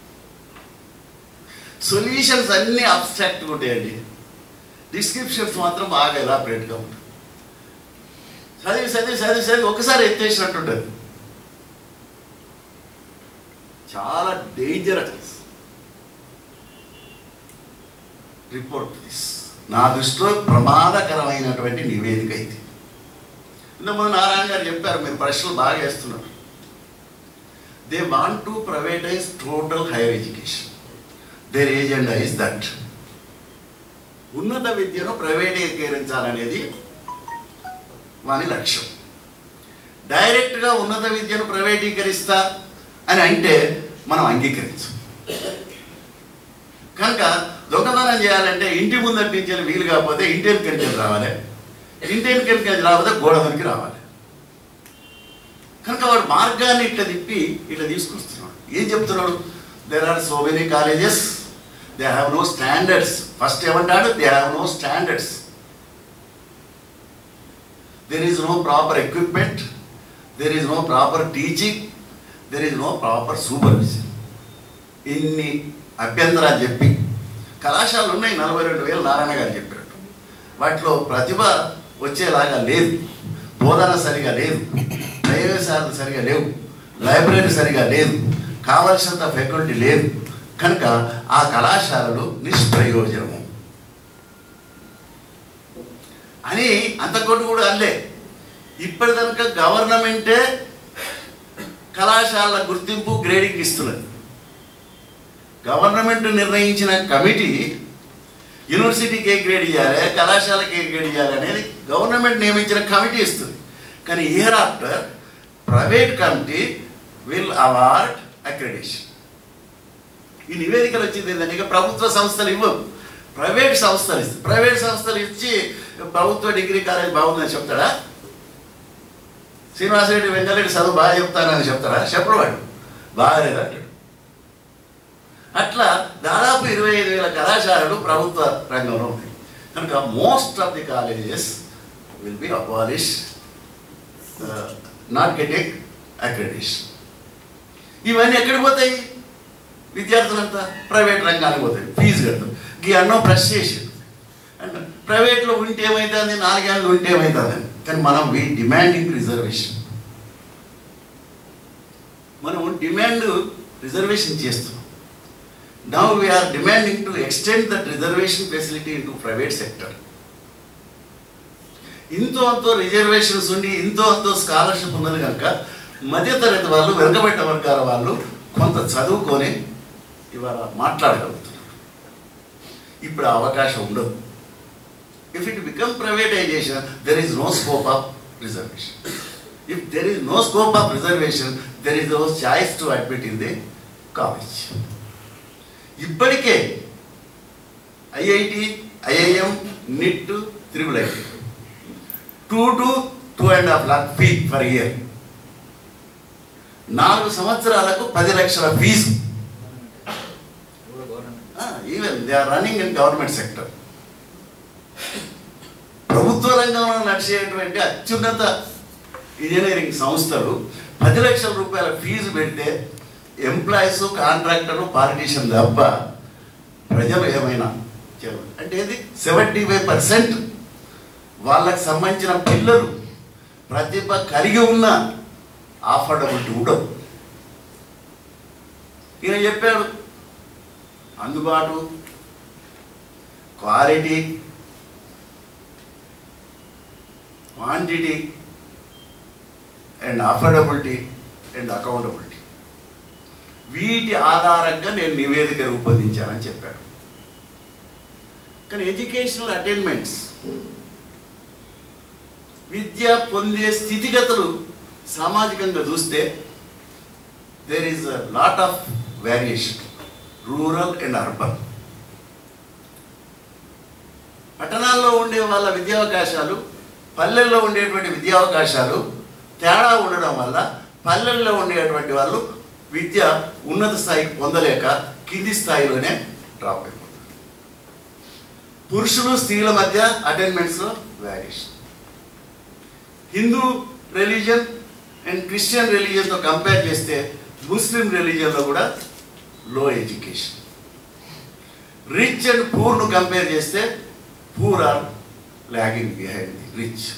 సొల్యూషన్స్ అన్నీ అబ్స్ట్రాక్ట్గా ఉంటాయండి డిస్క్రిప్షన్స్ మాత్రం బాగా ఎలాబరేట్గా ఉంటాయి చదివి చదివి చదివి చదివి ఒకసారి ఎత్తేసినట్టుంటుంది చాలా డేంజరస్ రిపోర్ట్ దిస్ నా దృష్టిలో ప్రమాదకరమైనటువంటి నివేదిక ఇది ఇంతకుముందు నారాయణ గారు చెప్పారు మీరు ప్రశ్నలు బాగా వేస్తున్నారు they want to privatize total higher education their agenda is that ఉన్నత విద్యను ప్రైవేటీకరించాలనేది వాని లక్ష్యం డైరెక్ట్గా ఉన్నత విద్యను ప్రైవేటీకరిస్తా అని అంటే మనం అంగీకరించం కనుక దొంగతనం చేయాలంటే ఇంటి ముందటి నుంచి వెళ్ళి వీలు కాకపోతే ఇంటి వెనుకరికి వెళ్ళి రావాలి ఇంటి వెనుకరికి వెళ్ళి రాకపోతే గోడ వెనక్కి రావాలి కనుక వాడు మార్గాన్ని ఇట్లా తిప్పి ఇట్లా తీసుకొస్తున్నాడు ఏం చెప్తున్నాడు there are so many colleges they have no standards first ఏమంటాడు they have no standards there is no proper equipment there is no proper teaching there is no proper supervision ఇన్ని అభ్యంతరాలు చెప్పి కళాశాలలు ఉన్నాయి నలభై రెండు వేలు నారాయణ గారు చెప్పినట్టు వాటిలో ప్రతిభ వచ్చేలాగా లేదు బోధన సరిగా లేదు ప్రయోగశాలలు సరిగా లేవు లైబ్రరీ సరిగా లేదు కావలసినంత ఫ్యాకల్టీ లేదు కనుక ఆ కళాశాలలు నిష్ప్రయోజనము అని అంతకొట్టు కూడా అల్లే ఇప్పటిదాకా గవర్నమెంటే కళాశాలల గుర్తింపు గ్రేడింగ్ ఇస్తున్నది గవర్నమెంట్ నిర్ణయించిన కమిటీ యూనివర్సిటీకి ఏ గ్రేడ్ ఇవ్వాలి కళాశాలకి ఏ గ్రేడ్ ఇవ్వాలి అనేది గవర్నమెంట్ నియమించిన కమిటీ ఇస్తుంది కానీ year after private committee will award accreditation ఈ నివేదికలు వచ్చింది ఏంటంటే ఇక ప్రభుత్వ సంస్థలు ఇవ్వవు ప్రైవేట్ సంస్థలు ఇస్తాయి ప్రైవేట్ సంస్థలు ఇచ్చి ప్రభుత్వ డిగ్రీ కాలేజ్ బాగుందని చెప్తాడా శ్రీనివాసరెడ్డి వెంకరెడ్డి చదువు బాగా చెప్తానని చెప్తాడా చెప్పడు వాడు బాగాలేదు అంటాడు అట్లా దాదాపు ఇరవై ఐదు వేల కళాశాలలు ప్రభుత్వ రంగంలో ఉన్నాయి కనుక most of the colleges will be abolish not getting accreditation ఇవన్నీ ఎక్కడికి పోతాయి విద్యార్థులంతా ప్రైవేట్ రంగానికి పోతాయి ఫీజు కడతారు ఈ అన్నం ప్రెస్ చేసి అంటే ప్రైవేట్లో ఉంటే ఏమవుతుంది నాలుగేళ్ళు ఉంటే ఏమవుతుంది కానీ మనం వి డిమాండింగ్ రిజర్వేషన్ మనం డిమాండ్ రిజర్వేషన్ చేస్తున్నాం now we are demanding to extend that reservation facility into private sector ఇంతో అంతో రిజర్వేషన్స్ ఉండి ఇంతో అంతో స్కాలర్షిప్ ఉన్నది కనుక మధ్యతరగతి వాళ్ళు వెనుకబడ్డ వర్గాల వాళ్ళు కొంత చదువుకొని ఇవాళ మాట్లాడగలుగుతున్నారు ఇప్పుడు ఆ అవకాశం ఉండదు if it become privatization there is no scope of reservation if there is no scope of reservation there is no choice to admit in the college ఇప్పటికే IIT IIM NIT triple IT two to two and half lakh fee for year నాలుగు సంవత్సరాలకు పది లక్షల fees even they are running in government sector ప్రభుత్వ రంగంలో నడిచేటువంటి అత్యున్నత engineering సంస్థలు పది లక్షల రూపాయల ఫీజు పెడితే ఎంప్లాయీస్ కాంట్రాక్టరు పాలిటీషియన్ తప్ప ప్రజలు ఏమైనా చేయరు. అంటే ఇది సెవెంటీ ఫైవ్ పర్సెంట్ వాళ్ళకి సంబంధించిన పిల్లలు ప్రతిభ కలిగి ఉన్న ఆఫర్డబిలిటీ ఉండదు ఈయన చెప్పాడు అందుబాటు quality quantity and affordability and accountability వీటి ఆధారంగా నేను నివేదిక రూపొందించానని చెప్పాడు కానీ ఎడ్యుకేషనల్ అటైన్మెంట్స్ విద్య పొందే స్థితిగతులు సామాజికంగా చూస్తే there is a lot of variation rural and urban పట్టణాల్లో ఉండే వాళ్ళ విద్యావకాశాలు పల్లెల్లో ఉండేటువంటి విద్యావకాశాలు తేడా ఉండడం వల్ల పల్లెల్లో ఉండేటువంటి వాళ్ళు విద్య ఉన్నత స్థాయికి పొందలేక కింది స్థాయిలోనే డ్రాప్ అయిపోతారు పురుషులు స్త్రీల మధ్య అటైన్మెంట్స్లో variation Hindu religion and Christian రిలీజన్తో కంపేర్ చేస్తే ముస్లిం రిలీజన్లో కూడా లో ఎడ్యుకేషన్ రిచ్ అండ్ పూర్ను కంపేర్ చేస్తే poor are lagging behind the rich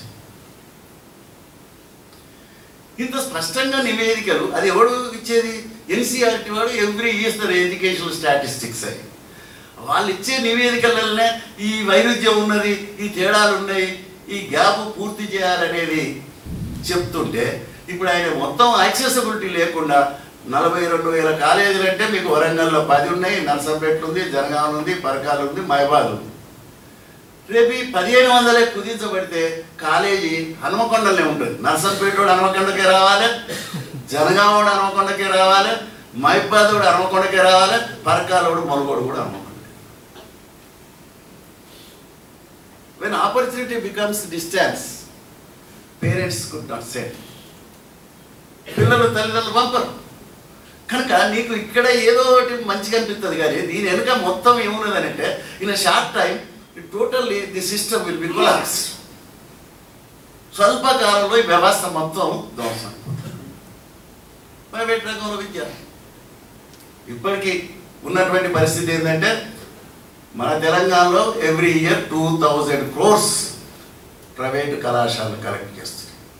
ఇంత స్పష్టంగా నివేదికలు అది ఎవడు ఇచ్చేది ఎన్సీఆర్టీ వాడు every years the educational statistics అని వాళ్ళు ఇచ్చే నివేదికలనే ఈ వైరుధ్యం ఉన్నది ఈ తేడాలు ఉన్నాయి ఈ గ్యాప్ పూర్తి చేయాలనేది చెప్తుంటే ఇప్పుడు ఆయన మొత్తం యాక్సెసిబిలిటీ లేకుండా నలభై రెండు వేల కాలేజీలు అంటే మీకు వరంగల్లో పది ఉన్నాయి నర్సంపేట ఉంది జనగాం ఉంది పరకాలు ఉంది మైబాద్ ఉంది రేపు ఈ పదిహేను వందలే కుదించబడితే కాలేజీ హనుమకొండలనే ఉంటుంది నర్సంపేటోడు హనుమకొండకే రావాలి జనగామోడు హనుమకొండకే రావాలి మైబాదోడు హనుమకొండకే రావాలి పరకాలోడు మునగోడు కూడా Hanamkonda when opportunity becomes distance parents could not set పిల్లలు తల్లిదండ్రులు పంపరు కనుక నీకు ఇక్కడ ఏదో ఒకటి మంచిగా అనిపిస్తుంది కానీ దీని వెనుక మొత్తం ఏమున్నదని అంటే in short time totally the system will be collapse స్వల్ప కాలంలో ఈ వ్యవస్థ మొత్తం ధ్వంసం ప్రైవేట్ రంగంలో విద్య ఇప్పటికీ ఉన్నటువంటి పరిస్థితి ఏంటంటే మన తెలంగాణలో every year two thousand crores private కళాశాలలు కలెక్ట్ చేస్తుంది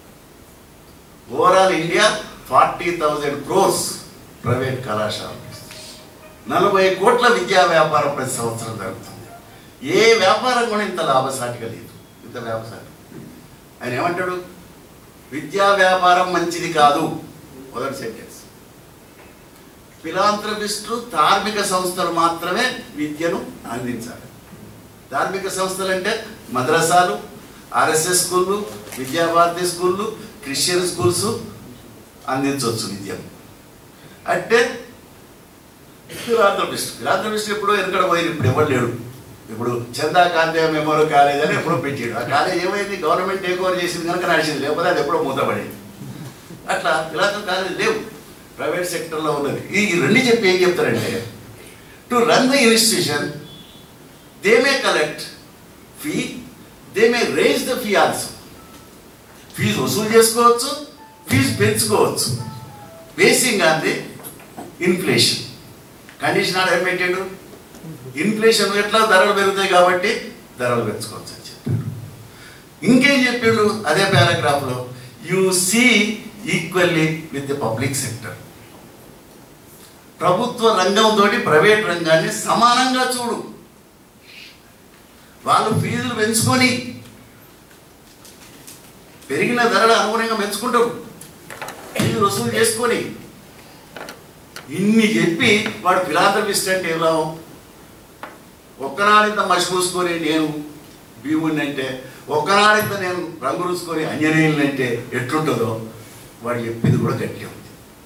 overall India forty thousand crores private కళాశాలలు నలభై కోట్ల విద్యా వ్యాపారం ప్రతి సంవత్సరం జరుగుతుంది ఏ వ్యాపారం కూడా ఇంత లాభసాటిగా లేదు ఇంత వ్యాపారం ఆయన ఏమంటాడు విద్యా వ్యాపారం మంచిది కాదు మొదటి సెంటెన్స్ ఫిలాంథ్రపిస్టులు ధార్మిక సంస్థలు మాత్రమే విద్యను అందించాలి ధార్మిక సంస్థలు అంటే మద్రసాలు ఆర్ఎస్ఎస్ స్కూళ్ళు విద్యాభారతి స్కూళ్ళు క్రిస్టియన్ స్కూల్స్ అందించవచ్చు విద్యను అంటే ఫిలాంథ్రపిస్ట్ ఫిలాంథ్రపిస్ట్ ఎప్పుడో వెనకడ పోయి ఇప్పుడు ఎవరు లేడు ఇప్పుడు చందా కాంతే మెమోరియల్ కాలేజ్ అని ఎప్పుడో పెట్టాడు ఆ కాలేజ్ ఏమైంది గవర్నమెంట్ టేక్ ఓవర్ చేసింది కనుక నడిచింది లేకపోతే అది ఎప్పుడో మూతపడేది అట్లా ఫిలాంథ్రపీ కాలేజ్ లేవు ప్రైవేట్ సెక్టర్లో ఉన్నది ఈ ఈ రెండు చెప్పి ఏం చెప్తారంటే to run the institution they may collect fee they may raise the fee also fees వసూలు చేసుకోవచ్చు ఫీజు పెంచుకోవచ్చు basing on the inflation condition ఆడ ఏం పెట్టాడు ఇన్ఫ్లేషన్ ఎట్లా ధరలు పెరుగుతాయి కాబట్టి ధరలు పెంచుకోవచ్చు అని చెప్పాడు ఇంకేం చెప్పిండు అదే పారాగ్రాఫ్లో you see equally with the public sector ప్రభుత్వ రంగంతో ప్రైవేట్ రంగాన్ని సమానంగా చూడు వాళ్ళు ఫీజులు పెంచుకొని పెరిగిన ధరలు అనుగుణంగా పెంచుకుంటారు ఫీజులు వసూలు చేసుకొని ఇన్ని చెప్పి వాడు ఫిలాంథ్రపిస్ట్ అంటే ఎలా ఒక్కనాడింత మసి పూసుకొని నేను భీముడిని అంటే ఒక్కనాడింత నేను రంగు రుచుకొని అంజనేయుని అంటే ఎట్లుంటుందో వాడు చెప్పింది కూడా గట్టిగా ఉంది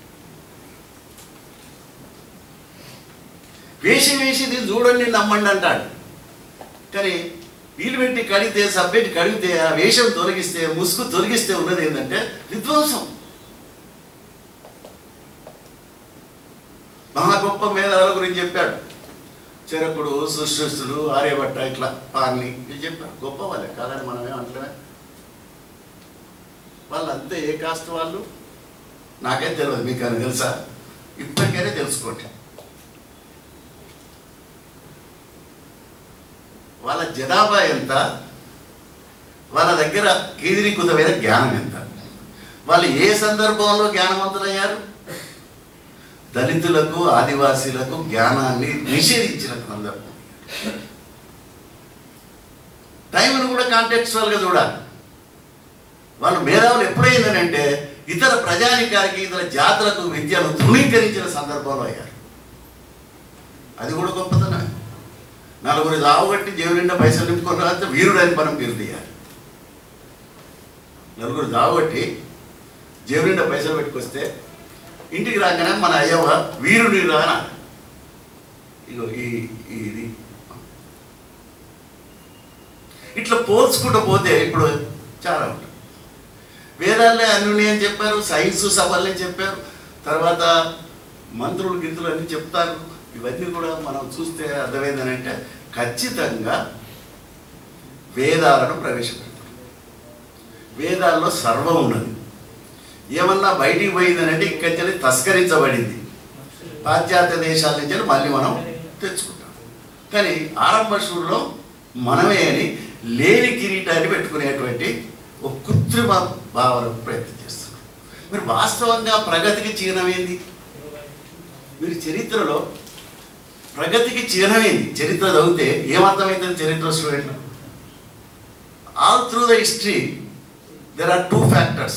వేసి వేసి దీన్ని చూడండి నమ్మండి అంటాడు కానీ వీలు పెట్టి కడిగితే సబ్జెక్ట్ కడిగితే ఆ వేషం తొలగిస్తే ముసుగు తొలగిస్తే ఉన్నది ఏంటంటే విధ్వంసం మహా గొప్ప మేధావుల గురించి చెప్పాడు చెరకుడు సుశ్రుస్తుడు ఆర్యభట్ట ఇట్లా పార్ని ఇది చెప్పారు గొప్ప వాళ్ళే కాదని మనమే అంటలే వాళ్ళంతా ఏ కాస్ట్ వాళ్ళు నాకైతే తెలియదు మీకు అని తెలుసా ఇప్పటికైనా తెలుసుకోండి వాళ్ళ జనాభా ఎంత వాళ్ళ దగ్గర కేంద్రీకృతమైన జ్ఞానం ఎంత వాళ్ళు ఏ సందర్భంలో జ్ఞానవంతులయ్యారు దళితులకు ఆదివాసీలకు జ్ఞానాన్ని నిషేధించిన సందర్భం టైంను కూడా కాంటెక్చువల్గా చూడాలి వాళ్ళు మేధావులు ఎప్పుడైందనంటే ఇతర ప్రజానికానికి ఇతర జాతులకు విద్యను ధృవీకరించిన సందర్భంలో అయ్యారు అది కూడా గొప్పతనం నలుగురి లావుగట్టి దేవునిండా పైసలు నింపుకొని రాస్తే వీరుడని మనం పేరు తీయాలి నలుగురు దావబట్టి దేవునిండా పైసలు పెట్టుకొస్తే ఇంటికి రాగానే మన అయ్యవ వీరుని రానా ఇగో ఈ ఈ- ఇది ఇట్లా పోల్చుకుంటూ పోతే ఇప్పుడు చాలా ఉంటుంది వేదాలే అన్ని అని చెప్పారు సైన్స్ సభల్ని చెప్పారు తర్వాత మంత్రులు గింతులు అన్ని చెప్తారు ఇవన్నీ కూడా మనం చూస్తే అర్థమైందనంటే ఖచ్చితంగా వేదాలను ప్రవేశపెడతారు వేదాల్లో సర్వం ఉన్నది ఏమన్నా బయటికి పోయిందనంటే ఇక్కడి నుంచి తస్కరించబడింది పాశ్చాత్య దేశాల నుంచి మళ్ళీ మనం తెచ్చుకుంటాం కానీ ఆరంభ షూర్లో మనమే అని లేని కిరీటాన్ని పెట్టుకునేటువంటి ఒక కృత్రిమ భావన ప్రయత్నం చేస్తున్నాం మీరు వాస్తవంగా ప్రగతికి చిహ్నమైంది మీరు చరిత్రలో ప్రగతికి చిహ్నమైంది చరిత్ర చదివితే ఏమర్థమైందని చరిత్ర student all through the history there are two factors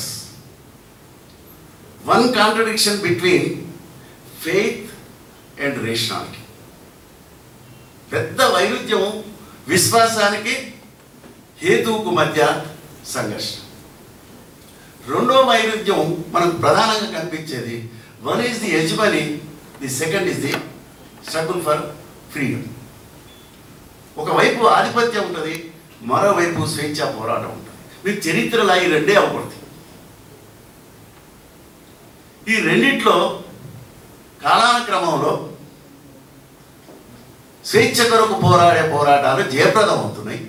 one contradiction between faith and rationality పెద్ద వైరుధ్యం విశ్వాసానికి హేతువుకు మధ్య సంఘర్షణ రెండో వైరుధ్యం మనకు ప్రధానంగా కనిపించేది వన్ ఈజ్ ది యజమని the second is the struggle for freedom ఒకవైపు ఆధిపత్యం ఉంటుంది మరోవైపు స్వేచ్ఛ పోరాటం ఉంటుంది మీకు చరిత్రలో ఈ రెండే అవపడుతుంది ఈ రెండిట్లో కాలానుక్రమంలో స్వేచ్ఛ కొరకు పోరాడే పోరాటాలు జయప్రదం అవుతున్నాయి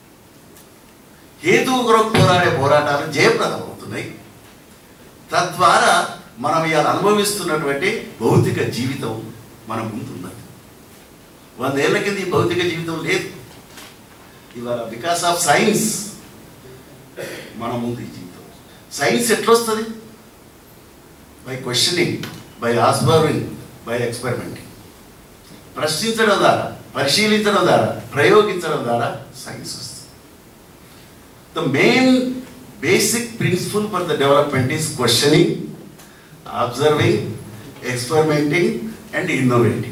హేతువు కొరకు పోరాడే పోరాటాలు జయప్రదం అవుతున్నాయి తద్వారా మనం ఇవాళ అనుభవిస్తున్నటువంటి భౌతిక జీవితం మన ముందున్నది వందేళ్ల కింద ఈ భౌతిక జీవితం లేదు ఇవాళ బికాస్ ఆఫ్ సైన్స్ మన ముందు ఈ జీవితం సైన్స్ ఎట్లొస్తుంది by questioning by observing by experimenting ప్రశ్నించడం ద్వారా పరిశీలించడం ద్వారా ప్రయోగించడం ద్వారా సైన్స్ వస్తుంది the main basic principle for the development is questioning observing experimenting and innovating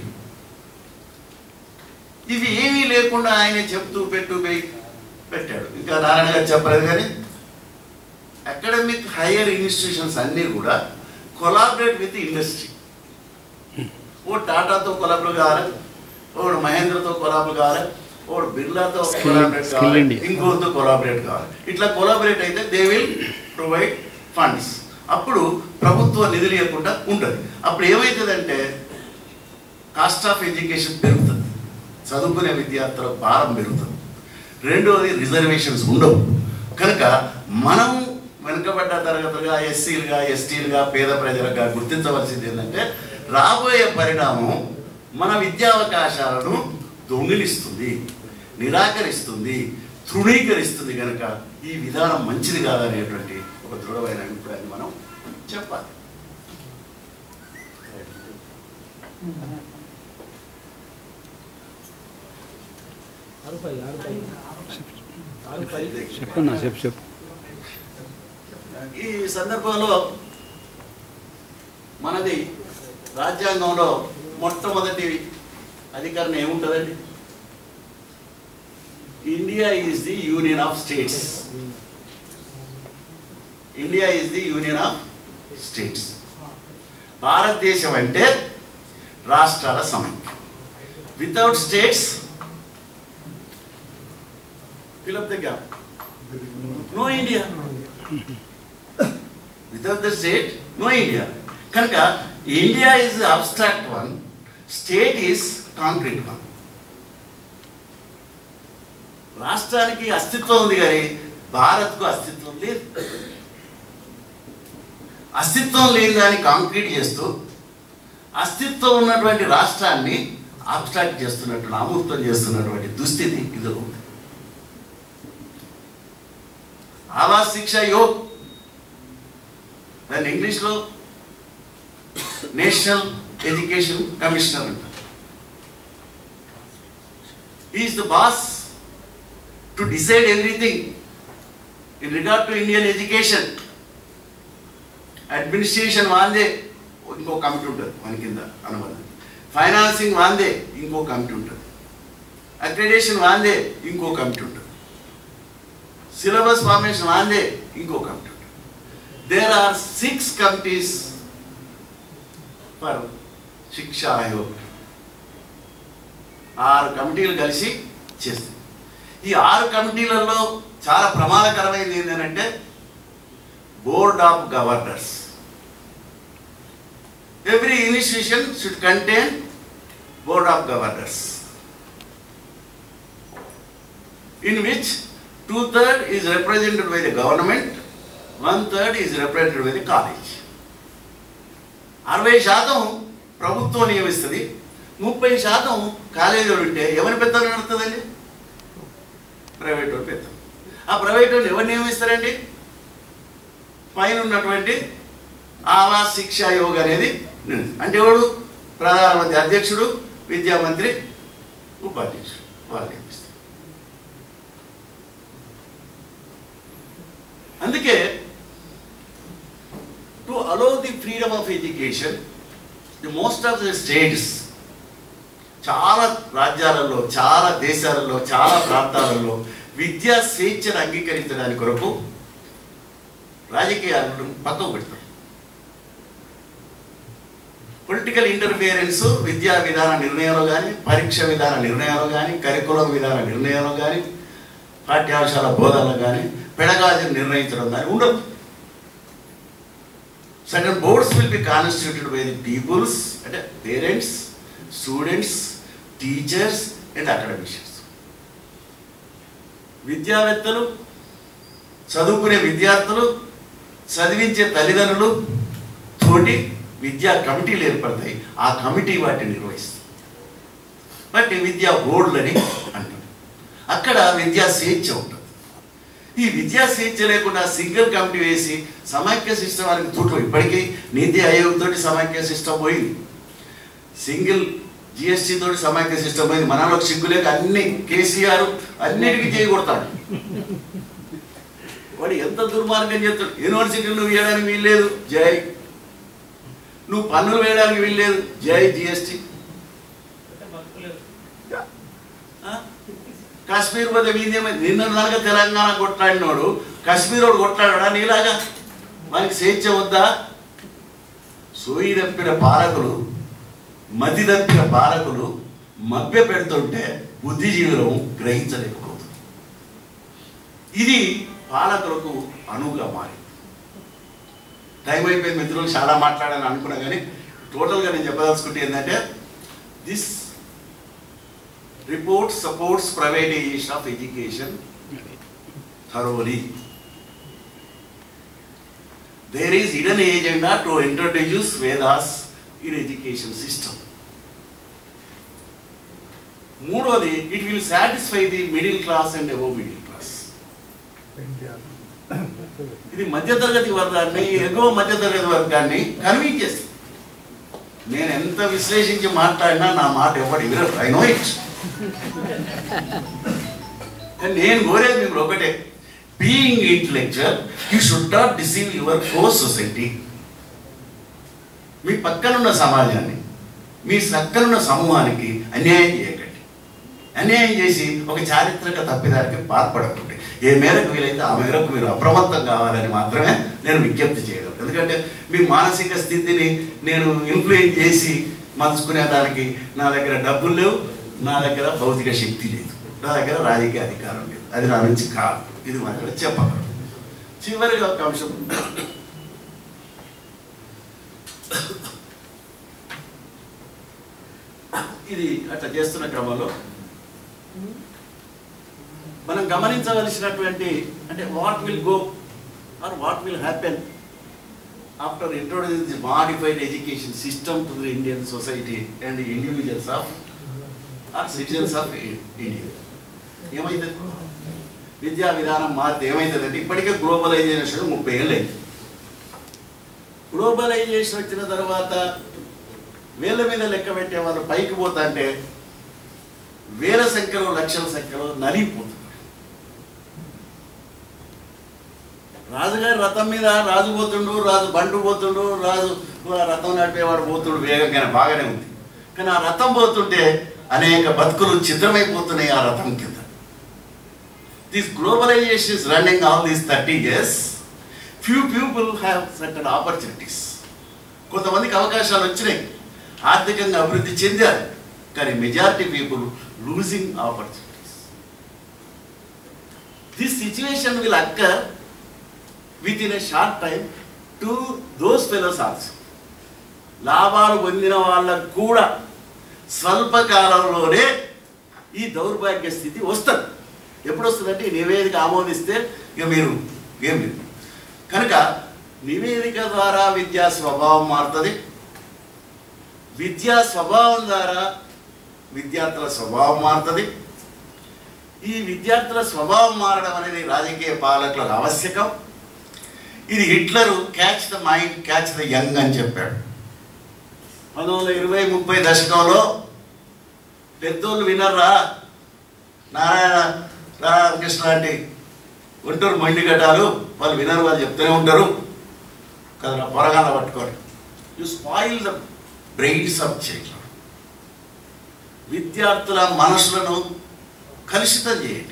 ఇవి ఏమీ లేకుండా ఆయన చెప్తూ పెట్టు పె- పెట్టాడు ఇంకా నారాయణ గారు చెప్పలేదు కానీ అకాడమిక్ హైయర్ ఇన్స్టిట్యూషన్స్ అన్నీ కూడా కొలాబరేట్ విత్ ఇండస్ట్రీ ఓ టాటాతో కొలాబులు కావాలి ఒకడు మహేంద్రతో కొలాబులు కావాలి ఒకడు బిర్లాతో Skill- కొలాబరేట్ Skill కావాలి India. ఇంకోటితో కొలాబరేట్ కావాలి ఇట్లా కొలాబరేట్ అయితే దే విల్ ప్రొవైడ్ ఫండ్స్ అప్పుడు ప్రభుత్వ నిధులు ఇవ్వకుండా ఉంటుంది అప్పుడు ఏమవుతుందంటే కాస్ట్ ఆఫ్ ఎడ్యుకేషన్ పెరుగుతుంది చదువుకునే విద్యార్థుల భారం పెరుగుతుంది రెండవది రిజర్వేషన్స్ ఉండవు కనుక మనం వెనుకబడ్డ తరగతులుగా ఎస్సీలుగా ఎస్టీలుగా పేద ప్రజలుగా గుర్తించవలసింది ఏంటంటే రాబోయే పరిణామం మన విద్యావకాశాలను దొంగిలిస్తుంది నిరాకరిస్తుంది తృణీకరిస్తుంది కనుక ఈ విధానం మంచిది కాదనేటువంటి ఒక దృఢమైన అభిప్రాయాన్ని మనం చెప్పాలి చెప్పన్నా చెప్పు చెప్పు ఈ సందర్భంలో మనది రాజ్యాంగంలో మొట్టమొదటి అధికరణ ఏముంటుందండి India is the union of states India is the union of states భారతదేశం అంటే రాష్ట్రాల సమైక్యం without states fill up the gap no India without the state no India కనుక India is abstract one state is concrete one రాష్ట్రానికి అస్తిత్వం ఉంది కానీ భారత్కు అస్తిత్వం లేదు అస్తిత్వం లేని దాన్ని కాంక్రీట్ చేస్తూ అస్తిత్వం ఉన్నటువంటి రాష్ట్రాన్ని అబ్స్ట్రాక్ట్ చేస్తున్నట్టు అమూర్తం చేస్తున్నటువంటి దుస్థితి ఇది ఉంది ఆవాస్ శిక్ష యోగ్ దాన్ని ఇంగ్లీష్లో నేషనల్ ఎడ్యుకేషన్ కమిషనర్ అంటారు is the boss to decide everything in regard to Indian education administration వాందే ఇంకో కమిటీ ఉంటుంది మన కింద అనుబంధం ఫైనాన్సింగ్ వాందే ఇంకో కమిటీ ఉంటుంది అక్రిడేషన్ వాందే ఇంకో కమిటీ ఉంటుంది సిలబస్ ఫార్మేషన్ వాందే ఇంకో కమిటీ ఉంటుంది there are six committees for Shiksha Aayog ఆరు కమిటీలు కలిసి చేస్తాయి ఈ ఆరు కమిటీలలో చాలా ప్రమాదకరమైనది ఏంటంటే board of governors every institution should contain board of governors in which two third is represented by the government, one third is represented by the college. అరవై శాతం ప్రభుత్వం నియమిస్తుంది ముప్పై శాతం కాలేజీలు ఉంటే ఎవరి పెత్తనం నడుతుందండి ప్రైవేట్ వాళ్ళు పెత్తనం ఆ ప్రైవేట్ వాళ్ళు ఎవరు నియమిస్తారండి పైన ఉన్నటువంటి ఆవాస్ శిక్షా యోగ్ అనేది నియమిస్తారు. అంటే ఎవడు ప్రధానమంత్రి అధ్యక్షుడు విద్యామంత్రి ఉపాధ్యక్షుడు వాళ్ళు నియమిస్తారు అందుకే to allow the freedom of education the most of the states చాలా రాజ్యాలలో చాలా దేశాలలో చాలా ప్రాంతాలలో విద్యా స్వేచ్ఛను అంగీకరించడానికి కొరకు రాజకీయాలను పక్కకు పెడతారు పొలిటికల్ ఇంటర్ఫియరెన్స్ విద్యా విధాన నిర్ణయంలో కానీ పరీక్ష విధాన నిర్ణయంలో కానీ కరికులం విధాన నిర్ణయంలో కానీ పాఠ్యాంశాల బోధనలో కానీ పెడగాజీని నిర్ణయించడం కానీ ఉండదు certain boards will be constituted by the peoples అంటే parents students teachers and academicians విద్యావేత్తలు చదువుకునే విద్యార్థులు చదివించే తల్లిదండ్రులు తోటి విద్యా కమిటీలు ఏర్పడతాయి ఆ కమిటీ వాటిని నిర్వహిస్తుంది బట్ విద్యా బోర్డులని అంటారు అక్కడ విద్యా స్వేచ్ఛ ఉంటుంది ఈ విద్యా స్వేచ్ఛ లేకుండా సింగిల్ కమిటీ వేసి సమాఖ్య సిస్టమ్ వారికి తూట్లు ఇప్పటికీ నీతి ఆయోగ్ తోటి సమాఖ్య సిస్టమ్ పోయింది సింగిల్ జిఎస్టీ తోటి సమాఖ్య సిస్టమ్ పోయింది మనలో సిగ్గు లేక అన్ని కేసీఆర్ అన్నిటికీ చేయకూడతాడు వాడు ఎంత దుర్మార్గం చేస్తాడు యూనివర్సిటీలు నువ్వు వేయడానికి వీల్లేదు జై నువ్వు పన్నులు వేయడానికి వీల్లేదు జై జిఎస్టీ కాశ్మీర్ పోతే వీధేమో నిన్న ననక తెలంగాణ కొట్లాడినోడు కాశ్మీర్ వాడు కొట్లాడా నీలాగా మనకి స్వేచ్ఛ వద్దా సోయి తప్పిన పాలకులు మతి తప్పిన పాలకులు మభ్య పెడుతుంటే బుద్ధిజీవులం గ్రహించలేకపోతుంది ఇది పాలకులకు అనువుగా మారింది టైం అయిపోయింది మిత్రులు చాలా మాట్లాడాలని అనుకున్నా కానీ టోటల్గా నేను చెప్పదలుచుకుంటే ఏంటంటే this report supports privatization of education thoroughly. There is hidden agenda to introduce Vedas in education system. మూడోది it will satisfy the middle class and above middle class ఇది మధ్యతరగతి వర్గాన్ని ఎగువ మధ్యతరగతి వర్గాన్ని కన్విన్స్ చేస్తుంది నేను ఎంత విశ్లేషించి మాట్లాడినా నా మాట ఎవరు వినరు ఐ నో ఇట్ కానీ నేను కోరేది మిమ్మల్ని ఒకటే being intellectual you should not deceive your core society మీ పక్కనున్న సమాజాన్ని మీ పక్కనున్న సమూహానికి అన్యాయం చేయకండి అన్యాయం చేసి ఒక చారిత్రక తప్పిదానికి పాల్పడకండి ఏ మేరకు వీలైతే ఆ మేరకు మీరు అప్రమత్తం కావాలని మాత్రమే నేను విజ్ఞప్తి చేయగలను ఎందుకంటే మీ మానసిక స్థితిని నేను ఇన్ఫ్లుయెన్స్ చేసి మలుచుకునే దానికి నా దగ్గర డబ్బులు లేవు నా దగ్గర భౌతిక శక్తి లేదు నా దగ్గర రాజకీయ అధికారం లేదు అది నా నుంచి కాదు ఇది మాత్రం చెప్పగలను చివరిగా ఒక అంశం ఇది అట్లా చేస్తున్న క్రమంలో మనం గమనించవలసినటువంటి అంటే what will go or what will happen after introduce the modified education system to the Indian society and individuals of our citizens of India ఏమైతుంది విద్యా విధానం మారితే ఏమైతుందంటే ఇప్పటికే గ్లోబలైజేషన్ ముప్పై ఏళ్ళు అయింది గ్లోబలైజేషన్ వచ్చిన తర్వాత వేల మీద లెక్క పెట్టే వాళ్ళు పైకి పోతా అంటే వేల సంఖ్యలో లక్షల సంఖ్యలో నలిగిపోతున్నారు రాజుగారి రథం మీద రాజు పోతుండు రాజు బంటు పోతుండు రాజు రథం నడిపేవాడు పోతుండు వేగంగానే బాగానే ఉంది కానీ ఆ రథం పోతుంటే అనేక బతుకులు చిత్రమైపోతున్నాయి ఆ రథం కింద this globalization is running all these thirty years few people have certain opportunities కొంతమందికి అవకాశాలు వచ్చినాయి ఆర్థికంగా అభివృద్ధి చెందారు కానీ majority people losing opportunities this situation will occur within a short time to those fellows also లాభాలు పొందిన వాళ్ళకు కూడా స్వల్ప కాలంలోనే ఈ దౌర్భాగ్య స్థితి వస్తుంది ఎప్పుడు వస్తుందంటే ఈ నివేదిక ఆమోదిస్తే ఇక మీరు ఏం లేదు కనుక నివేదిక ద్వారా విద్యా స్వభావం మారుతుంది విద్యా స్వభావం ద్వారా విద్యార్థుల స్వభావం మారుతుంది ఈ విద్యార్థుల స్వభావం మారడం అనేది రాజకీయ పాలకులకు ఆవశ్యకం ఇది Hitler catch the mind catch the young అని చెప్పాడు పంతొమ్మిది వందల ఇరవై ముప్పై దశకంలో పెద్దోళ్ళు వినర్రా నారాయణ రామకృష్ణ లాంటి ఉంటారు మండి గడ్డాలు వాళ్ళు వినరు వాళ్ళు చెప్తూనే ఉంటారు కదా పొరగాల పట్టుకోండి you spoil the brains of child విద్యార్థుల మనసులను కలుషితం చేయండి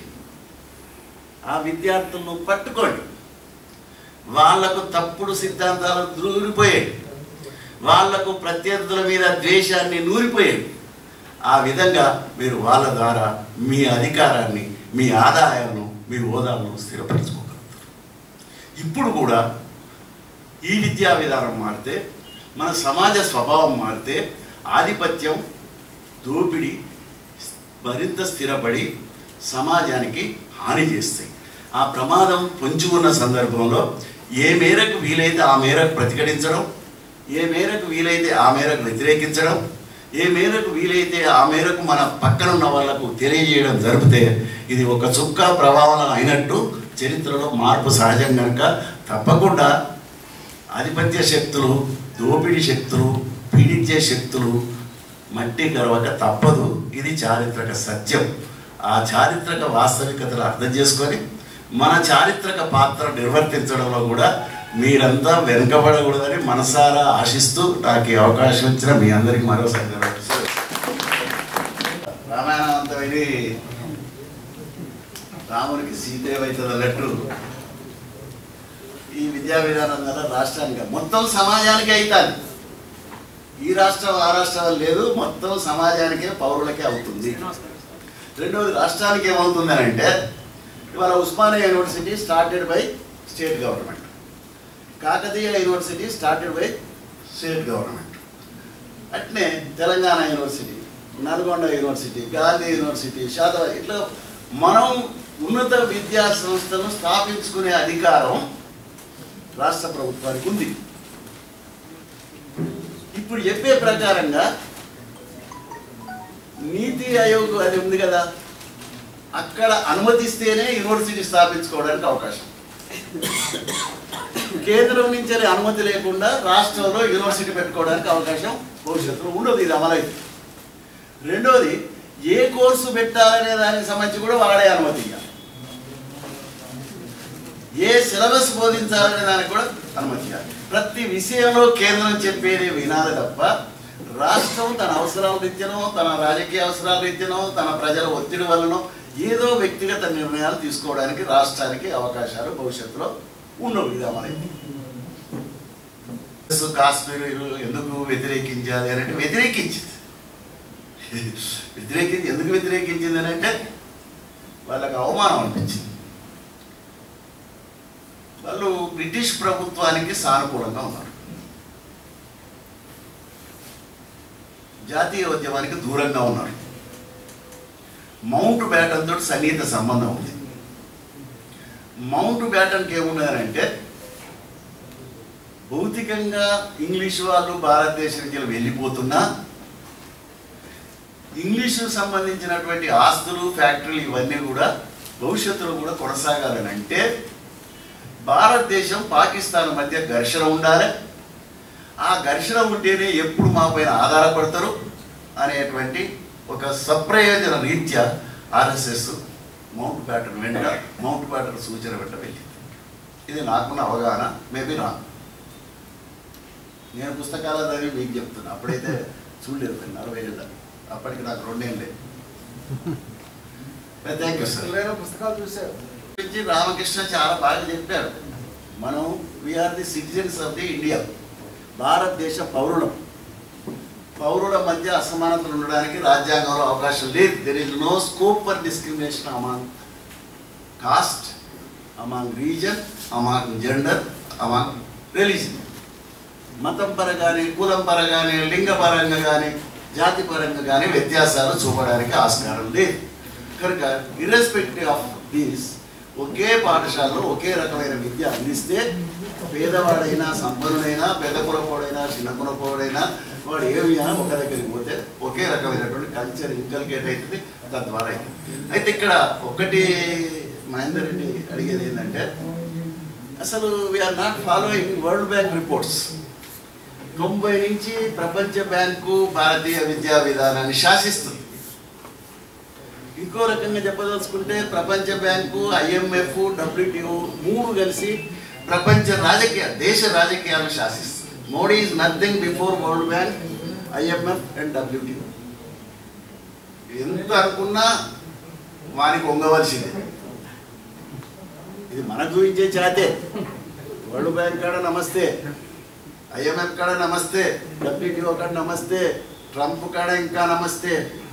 ఆ విద్యార్థులను పట్టుకోండి వాళ్లకు తప్పుడు సిద్ధాంతాలు దూరిపోయాయి వాళ్లకు ప్రత్యర్థుల మీద ద్వేషాన్ని నూరిపోయాయి ఆ విధంగా మీరు వాళ్ళ ద్వారా మీ అధికారాన్ని మీ ఆదాయాలను మీ హోదాలను స్థిరపరచుకోగలుగుతారు ఇప్పుడు కూడా ఈ విద్యా విధానం మారితే మన సమాజ స్వభావం మారితే ఆధిపత్యం దోపిడీ మరింత స్థిరపడి సమాజానికి హాని చేస్తాయి ఆ ప్రమాదం పొంచి ఉన్న సందర్భంలో ఏ మేరకు వీలైతే ఆ మేరకు ప్రతిఘటించడం ఏ మేరకు వీలైతే ఆ మేరకు వ్యతిరేకించడం ఏ మేరకు వీలైతే ఆ మేరకు మన పక్కన ఉన్న వాళ్లకు తెలియజేయడం జరిపితే ఇది ఒక చుక్క ప్రభావం అయినట్టు చరిత్రలో మార్పు సహజం కనుక తప్పకుండా ఆధిపత్య శక్తులు దోపిడీ శక్తులు పీడించే శక్తులు మట్టి గర్వక తప్పదు ఇది చారిత్రక సత్యం ఆ చారిత్రక వాస్తవికతను అర్థం చేసుకొని మన చారిత్రక పాత్ర నిర్వర్తించడంలో కూడా మీరంతా వెనుకబడకూడదని మనసారా ఆశిస్తూ నాకు ఈ అవకాశం ఇచ్చిన మీ అందరికీ మరోసారి ధన్యవాదాలు. రామాయణం అంత విని రామునికి సీత ఏమవుతుంది అన్నట్టు ఈ విద్యా విధానం వల్ల రాష్ట్రానికి మొత్తం సమాజానికి అవుతుంది ఈ రాష్ట్రం ఆ రాష్ట్రం అని లేదు మొత్తం సమాజానికే పౌరులకే అవుతుంది రెండవది రాష్ట్రానికి ఏమవుతుంది అని అంటే ఇవాళ Osmania university started by state government Kakatiya university started by state government అట్నే Telangana university Nalgonda university Gandhi university శాత ఇట్లా మనం ఉన్నత విద్యా సంస్థను స్థాపించుకునే అధికారం రాష్ట్ర ప్రభుత్వానికి ఉంది ఇప్పుడు చెప్పే ప్రకారంగా నీతి ఆయోగ్ అది ఉంది కదా అక్కడ అనుమతిస్తేనే యూనివర్సిటీ స్థాపించుకోవడానికి అవకాశం కేంద్రం నుంచి అనుమతి లేకుండా రాష్ట్రంలో యూనివర్సిటీ పెట్టుకోవడానికి అవకాశం భవిష్యత్తులో ఉండదు ఇది అమలైతే రెండోది ఏ కోర్సు పెట్టాలనే దానికి సంబంధించి కూడా వాడే అనుమతి ఇవ్వాలి ఏ సిలబస్ బోధించాలనే దానికి కూడా అనుమతి ఇవ్వాలి ప్రతి విషయంలో కేంద్రం చెప్పేది వినాలి తప్ప రాష్ట్రం తన అవసరాల రీత్యనో తన రాజకీయ అవసరాల రీత్యనో తన ప్రజల ఒత్తిడి వల్లనో ఏదో వ్యక్తిగత నిర్ణయాలు తీసుకోవడానికి రాష్ట్రానికి అవకాశాలు భవిష్యత్తులో ఉండవు ఇది అమలైంది కాశ్మీర్ ఎందుకు వ్యతిరేకించాలి అని అంటే వ్యతిరేకించింది వ్యతిరేకించి ఎందుకు వ్యతిరేకించింది అని అంటే వాళ్ళకి అవమానం అనిపించింది వాళ్ళు బ్రిటిష్ ప్రభుత్వానికి సానుకూలంగా ఉన్నారు జాతీయ ఉద్యమానికి దూరంగా ఉన్నారు మౌంట్ బ్యాటన్ తోటి సన్నిహిత సంబంధం ఉంది మౌంట్ బ్యాటన్కి ఏమున్నదంటే భౌతికంగా ఇంగ్లీష్ వాళ్ళు భారతదేశానికి వెళ్ళిపోతున్నా ఇంగ్లీషు సంబంధించినటువంటి ఆస్తులు ఫ్యాక్టరీలు ఇవన్నీ కూడా భవిష్యత్తులో కూడా కొనసాగాలని అంటే భారతదేశం పాకిస్తాన్ మధ్య ఘర్షణ ఉండాలి ఆ ఘర్షణ ఉంటేనే ఎప్పుడు మా పైన ఆధారపడతారు అనేటువంటి ఒక సప్రయోజన రీత్యా ఆర్ఎస్ఎస్ మౌంట్ బ్యాటన్ వెంట మౌంట్ బ్యాటన్ సూచన వెంట వెళ్ళింది ఇది నాకున్న అవగాహన మేబీ రా నేను పుస్తకాలు చదివి మీకు చెప్తున్నా అప్పుడైతే చూడలేదు నేను నలభై ఏళ్ళ అప్పటికి నాకు రెండేళ్ళే థ్యాంక్ యూ సార్ నేను పుస్తకాలు చూశారు గురించి రామకృష్ణ చాలా బాగా చెప్పారు మనం we are the citizens of the India భారతదేశ పౌరులం పౌరుల మధ్య అసమానతలు ఉండడానికి రాజ్యాంగంలో అవకాశం లేదు there is no scope for discrimination among caste among region among gender among religion మతం పరంగానే కులం పరంగానే లింగ పరంగా కానీ జాతి పరంగా కానీ వ్యత్యాసాలు చూపడానికి ఆస్కారం లేదు కనుక ఇర్రెస్పెక్టివ్ ఆఫ్ దీస్ ఒకే పాఠశాలలో ఒకే రకమైన విద్య అందిస్తే పేదవాడైనా సంపన్నుడైనా పెద్ద కులపోడైనా చిన్న కులపోడైనా వాడు ఏమి అయినా ఒక దగ్గరికి పోతే ఒకే రకమైనటువంటి కల్చర్ ఇన్కల్కేట్ అవుతుంది తద్వారా అవుతుంది అయితే ఇక్కడ ఒకటి మహేందర్ రెడ్డి అడిగేది ఏంటంటే అసలు we are not following world bank reports తొంభై నుంచి ప్రపంచ బ్యాంకు భారతీయ విద్యా విధానాన్ని శాసిస్తుంది ఇంకో రకంగా చెప్పదలుచుకుంటే ప్రపంచ బ్యాంకు ఐఎంఎఫ్ డబ్ల్యూటీఓ మూడు కలిసి ప్రపంచ రాజకీయ దేశ రాజకీయాలను శాసిస్తుంది Modi is nothing before world bank IMF and WTO ఎంత అనుకున్నా వానికి వంగవలసిందే ఇది మనకు చూపించే చాతే వరల్డ్ బ్యాంక్ కాడ నమస్తే ఐఎంఎఫ్ కాడ నమస్తే డబ్ల్యూటీఓ కాడ నమస్తే ట్రంప్ కాడ ఇంకా నమస్తే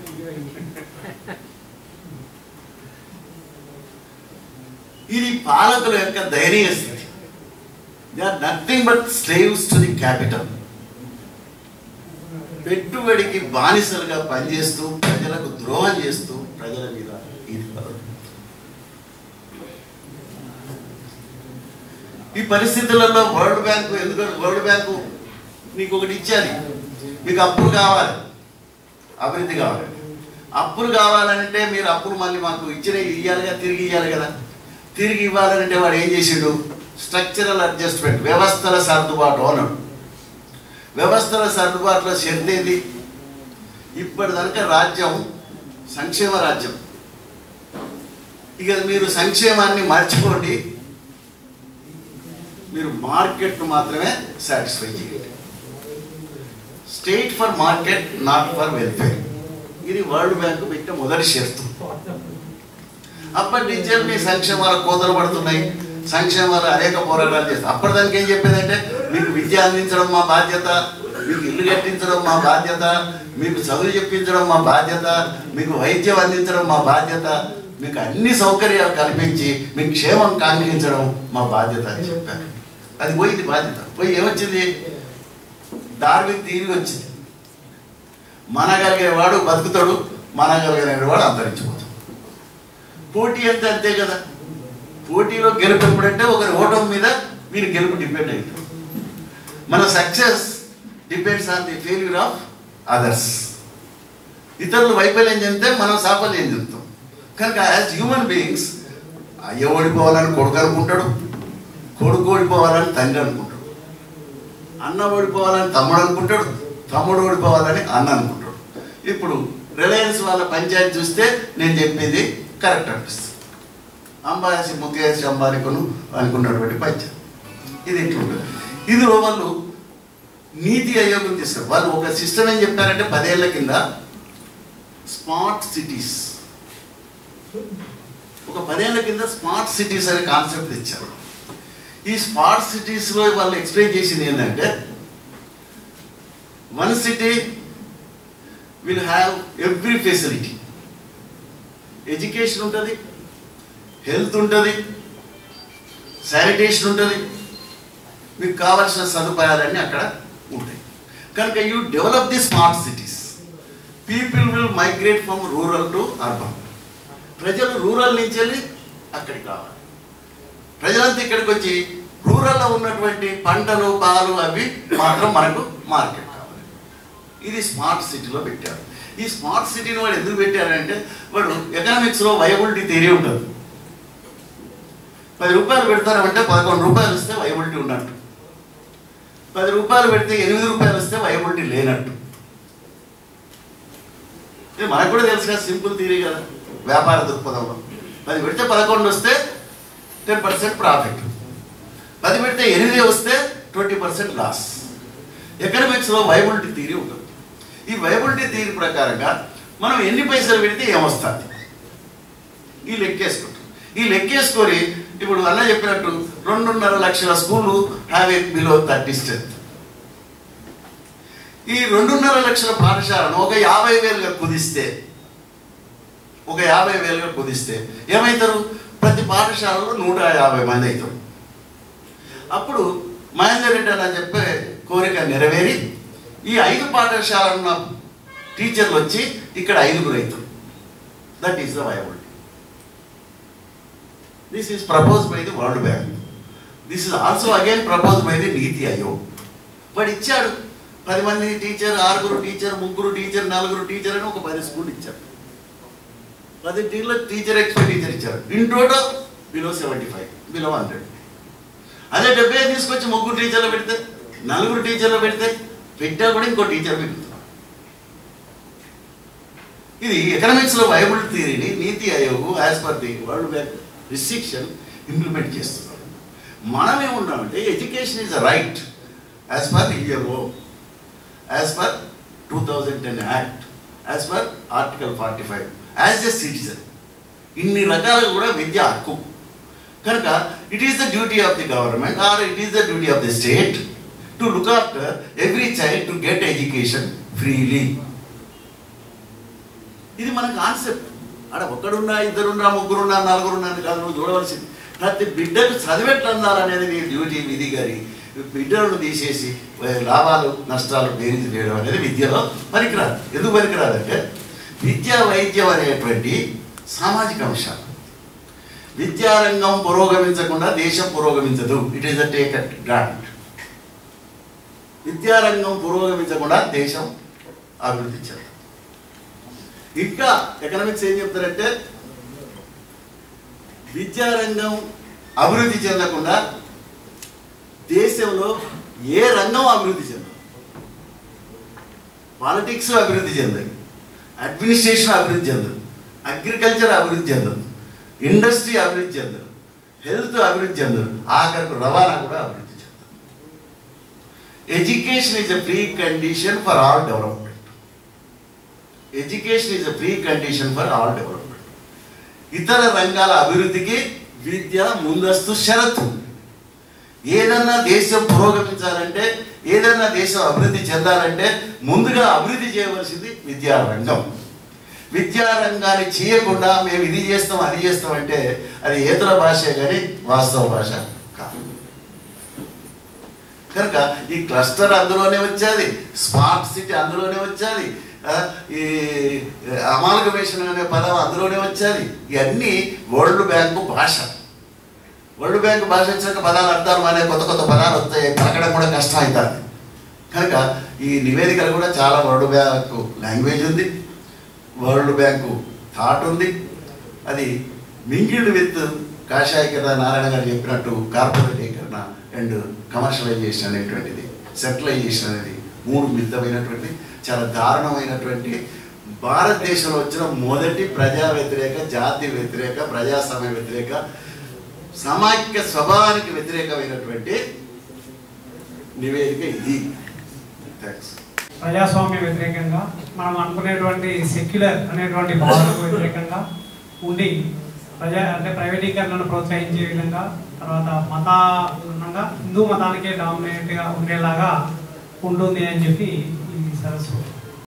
ఇది పాలకుల యొక్క దయనీయ స్థితి they are nothing but slaves to the capital పెట్టుబడికి బానిసలుగా పనిచేస్తూ ప్రజలకు ద్రోహం చేస్తూ ప్రజల మీద ఇది పడదు. ఈ పరిస్థితులలో వరల్డ్ బ్యాంకు ఎందుకంటే వరల్డ్ బ్యాంకు మీకు ఒకటి ఇచ్చాలి మీకు అప్పులు కావాలి అభివృద్ధి కావాలి అప్పులు కావాలంటే మీరు అప్పులు మళ్ళీ మాకు ఇచ్చిన ఇవ్వాలిగా తిరిగి ఇవ్వాలి కదా తిరిగి ఇవ్వాలంటే వాడు ఏం చేసిండు స్ట్రక్చరల్ అడ్జస్ట్మెంట్ వ్యవస్థల సర్దుబాటు అన్నాడు వ్యవస్థల సర్దుబాటులో షరతేది ఇప్పటిదాకా రాజ్యం సంక్షేమ రాజ్యం ఇక మీరు సంక్షేమాన్ని మర్చిపోండి మీరు మార్కెట్ మాత్రమే సాటిస్ఫై చేయండి state for market not for welfare ఇది వరల్డ్ బ్యాంక్ పెట్టిన మొదటి షరతు అప్పటి నుంచే మీ సంక్షేమాలు కోతలు పడుతున్నాయి సంక్షేమాలు అనేక పోరాటాలు చేస్తాయి అప్పటిదానికి ఏం చెప్పేదంటే మీకు విద్య అందించడం మా బాధ్యత మీకు ఇల్లు కట్టించడం మా బాధ్యత మీకు చదువు చెప్పించడం మా బాధ్యత మీకు వైద్యం అందించడం మా బాధ్యత మీకు అన్ని సౌకర్యాలు కల్పించి మీకు క్షేమం కాంక్షించడం మా బాధ్యత అని చెప్పారు అది పోయింది బాధ్యత పోయి ఏమొచ్చింది డార్విన్ తీరి వచ్చింది మనగలిగేవాడు బతుకుతాడు మనగలిగినవాడు అంతరించిపోతాడు పోటీ అంతే అంతే కదా పోటీలో గెలుపు ఎప్పుడంటే ఒకరి ఓటమి మీద మీరు గెలుపు డిపెండ్ అవుతుంది మన success depends on the failure of others ఇతరులు వైఫల్యం చెందితే మనం సాఫల్యం చెందుతాం కనుక యాజ్ హ్యూమన్ బీయింగ్స్ అయ్య ఓడిపోవాలని కొడుకు అనుకుంటాడు కొడుకు ఓడిపోవాలని తండ్రి అనుకుంటాడు అన్న ఓడిపోవాలని తమ్ముడు అనుకుంటాడు తమ్ముడు ఓడిపోవాలని అన్న అనుకుంటాడు ఇప్పుడు రిలయన్స్ వాళ్ళ పంచాయతీ చూస్తే నేను చెప్పేది కరెక్ట్ అనిపిస్తుంది అంబాసి ముఖేష్ అంబానికును అనుకున్నటువంటి పంచాయతీ ఇది ఇట్లుంటుంది ఇందులో వాళ్ళు నీతి ఆయోగం చేస్తారు వాళ్ళు ఒక సిస్టమ్ ఏం చెప్పారంటే పదేళ్ల కింద స్మార్ట్ సిటీస్ ఒక పదేళ్ల కింద స్మార్ట్ సిటీస్ అనే కాన్సెప్ట్ తెచ్చారు ఈ స్మార్ట్ సిటీస్లో వాళ్ళు ఎక్స్ప్లెయిన్ చేసింది ఏంటంటే one city will have every facility education ఉంటుంది హెల్త్ ఉంటుంది శానిటేషన్ ఉంటుంది మీకు కావాల్సిన సదుపాయాలన్నీ అక్కడ ఉంటాయి కనుక you develop the smart cities people will migrate from rural to urban ప్రజలు రూరల్ నుంచి వెళ్ళి అక్కడికి రావాలి ప్రజలంతా ఇక్కడికి వచ్చి రూరల్లో ఉన్నటువంటి పంటలు పాలు అవి మాత్రం మనకు మార్కెట్ కావాలి ఇది స్మార్ట్ సిటీలో పెట్టారు ఈ స్మార్ట్ సిటీని వాడు ఎందుకు పెట్టారంటే వాడు ఎకనామిక్స్లో వయబిలిటీ థియరీ ఉంటుంది పది రూపాయలు పెడతారంటే పదకొండు రూపాయలు వస్తే వయబిలిటీ ఉన్నట్టు పది రూపాయలు పెడితే ఎనిమిది రూపాయలు వస్తే వయబిలిటీ లేనట్టు ఇది మనకు కూడా తెలుసు కదా సింపుల్ థియరీ కదా వ్యాపార దృక్పథంలో పది పెడితే పదకొండు వస్తే టెన్ పర్సెంట్ ప్రాఫిట్ పది పెడితే ఎనిమిది వస్తే ట్వంటీ పర్సెంట్ లాస్ ఎకనామిక్స్లో వైబిలిటీ థీరీ ఉంటుంది ఈ వైబిలిటీ థీరీ ప్రకారంగా మనం ఎన్ని పైసలు పెడితే ఏమొస్తుంది ఈ లెక్కేసుకుంటాం ఈ లెక్కేసుకొని ఇప్పుడు అన్న చెప్పినట్టు రెండున్నర లక్షల స్కూళ్ళు have a below thirty strength ఈ రెండున్నర లక్షల పాఠశాలను ఒక యాభై వేలుగా కుదిస్తే ఒక యాభై వేలుగా కుదిస్తే ఏమవుతారు ప్రతి పాఠశాలలో నూట యాభై మంది అవుతారు అప్పుడు మహేందర్ రెడ్డి అని చెప్పే కోరిక నెరవేరి ఈ ఐదు పాఠశాల ఉన్న టీచర్లు వచ్చి ఇక్కడ ఐదుగురు అవుతారు that is the viability this is propose by the world bank this is also again propose by the NITI Aayog వాడు ఇచ్చాడు పది మంది టీచర్ ఆరుగురు టీచర్ ముగ్గురు టీచర్ నలుగురు టీచర్ అని ఒక పది స్కూల్ ఇచ్చారు పది టీంలో టీచర్ ఎక్స్పీ టీచర్ ఇచ్చారు in total below seventy five below hundred అదే డెబ్బై ఐదు తీసుకొచ్చి ముగ్గురు టీచర్లు పెడితే నలుగురు టీచర్లు పెడితే పెట్టా కూడా ఇంకో టీచర్ పెడుతున్నారు ఇది ఎకనామిక్స్లో వైబుల్ థియరీని NITI Aayog as per the world bank restriction implement చేస్తున్నారు మనం ఏమున్నామంటే education is a right as per ఇయర్ఓ as per two thousand ten act as per article forty five as a citizen ఇన్ని రకాలుగా కూడా విద్య హక్కు కనుక it is the duty of the government or it is the duty of the state to look after every child to get education freely ఇది మన concept ఆడ ఒక్కడున్నా ఇద్దరున్నా ముగ్గురున్నా నలుగురున్నా అని కాదు నువ్వు చూడవలసింది ప్రతి బిడ్డకు చదివెట్లన్నారనేది నీ డ్యూటీ విధి గారి బిడ్డలను తీసేసి ఏ, లాభాలు నష్టాలు బేరీజు చేయడం అనేది విద్యలో పనికిరాదు ఎందుకు పనికిరాదంటే విద్య వైద్యం అనేటువంటి సామాజిక అంశాలు విద్యారంగం పురోగమించకుండా దేశం పురోగమించదు it is a take at grant విద్యారంగం పురోగమించకుండా దేశం అభివృద్ధి చెందదు ఇంకా ఎకనామిక్స్ ఏం చెప్తారంటే విద్యారంగం అభివృద్ధి చెందకుండా దేశంలో ఏ రంగం అభివృద్ధి చెందదు పాలిటిక్స్ అభివృద్ధి చెందదు అడ్మినిస్ట్రేషన్ అభివృద్ధి చెందదు అగ్రికల్చర్ అభివృద్ధి చెందదు ఇండస్ట్రీ అభివృద్ధి చెందదు హెల్త్ అభివృద్ధి చెందదు ఆఖరికి రవాణా కూడా అభివృద్ధి చెందదు education is a precondition for all development education is a precondition for all development ఇతర రంగాల అభివృద్ధికి విద్య ముందస్తు షరతు ఏదన్నా దేశం పురోగమించాలంటే ఏదన్నా దేశం అభివృద్ధి చెందాలంటే ముందుగా అభివృద్ధి చేయవలసింది విద్యారంగం విద్యారంగాన్ని చేయకుండా మేము ఇది చేస్తాం అది చేస్తాం అంటే అది ఏతర భాషే కానీ వాస్తవ భాష కాదు కనుక ఈ క్లస్టర్ అందులోనే వచ్చేది స్మార్ట్ సిటీ అందులోనే వచ్చేది ఆ, ఈ అమాల్గమేషన్ అనే పదం అందులోనే వచ్చేది ఇవన్నీ వరల్డ్ బ్యాంకు భాష వరల్డ్ బ్యాంక్ భాష వచ్చినాక పదాలు అర్థాలు అనే కొత్త కొత్త పదాలు వస్తాయి పలకడం కూడా కష్టం అవుతుంది కనుక ఈ నివేదికలు కూడా చాలా వరల్డ్ బ్యాంకు లాంగ్వేజ్ ఉంది వరల్డ్ బ్యాంకు థాట్ ఉంది అది మింగిల్డ్ విత్ కాషాయకరణ నారాయణ గారు చెప్పినట్టు కార్పొరేటీకరణ అండ్ కమర్షియలైజేషన్ అనేటువంటిది సెటిలైజేషన్ అనేది మూడు మిద్దమైనటువంటి చాలా దారుణమైనటువంటి భారతదేశంలో వచ్చిన మొదటి ప్రజా వ్యతిరేక జాతి వ్యతిరేక ప్రజాస్వామ్య వ్యతిరేక సమాఖ్య స్వభావానికి వ్యతిరేకమైనటువంటి నివేదిక ఇది థ్యాంక్స్ ప్రజాస్వామ్య వ్యతిరేకంగా మనం అనుకునేటువంటి సెక్యులర్ అనేటువంటి భావనకు వ్యతిరేకంగా ఉండి ప్రజా అంటే ప్రైవేటీకరణను ప్రోత్సహించే విధంగా తర్వాత మతానంగా హిందూ మతానికే డామినేట్గా ఉండేలాగా ఉంటుంది అని చెప్పి ఈ సదస్సు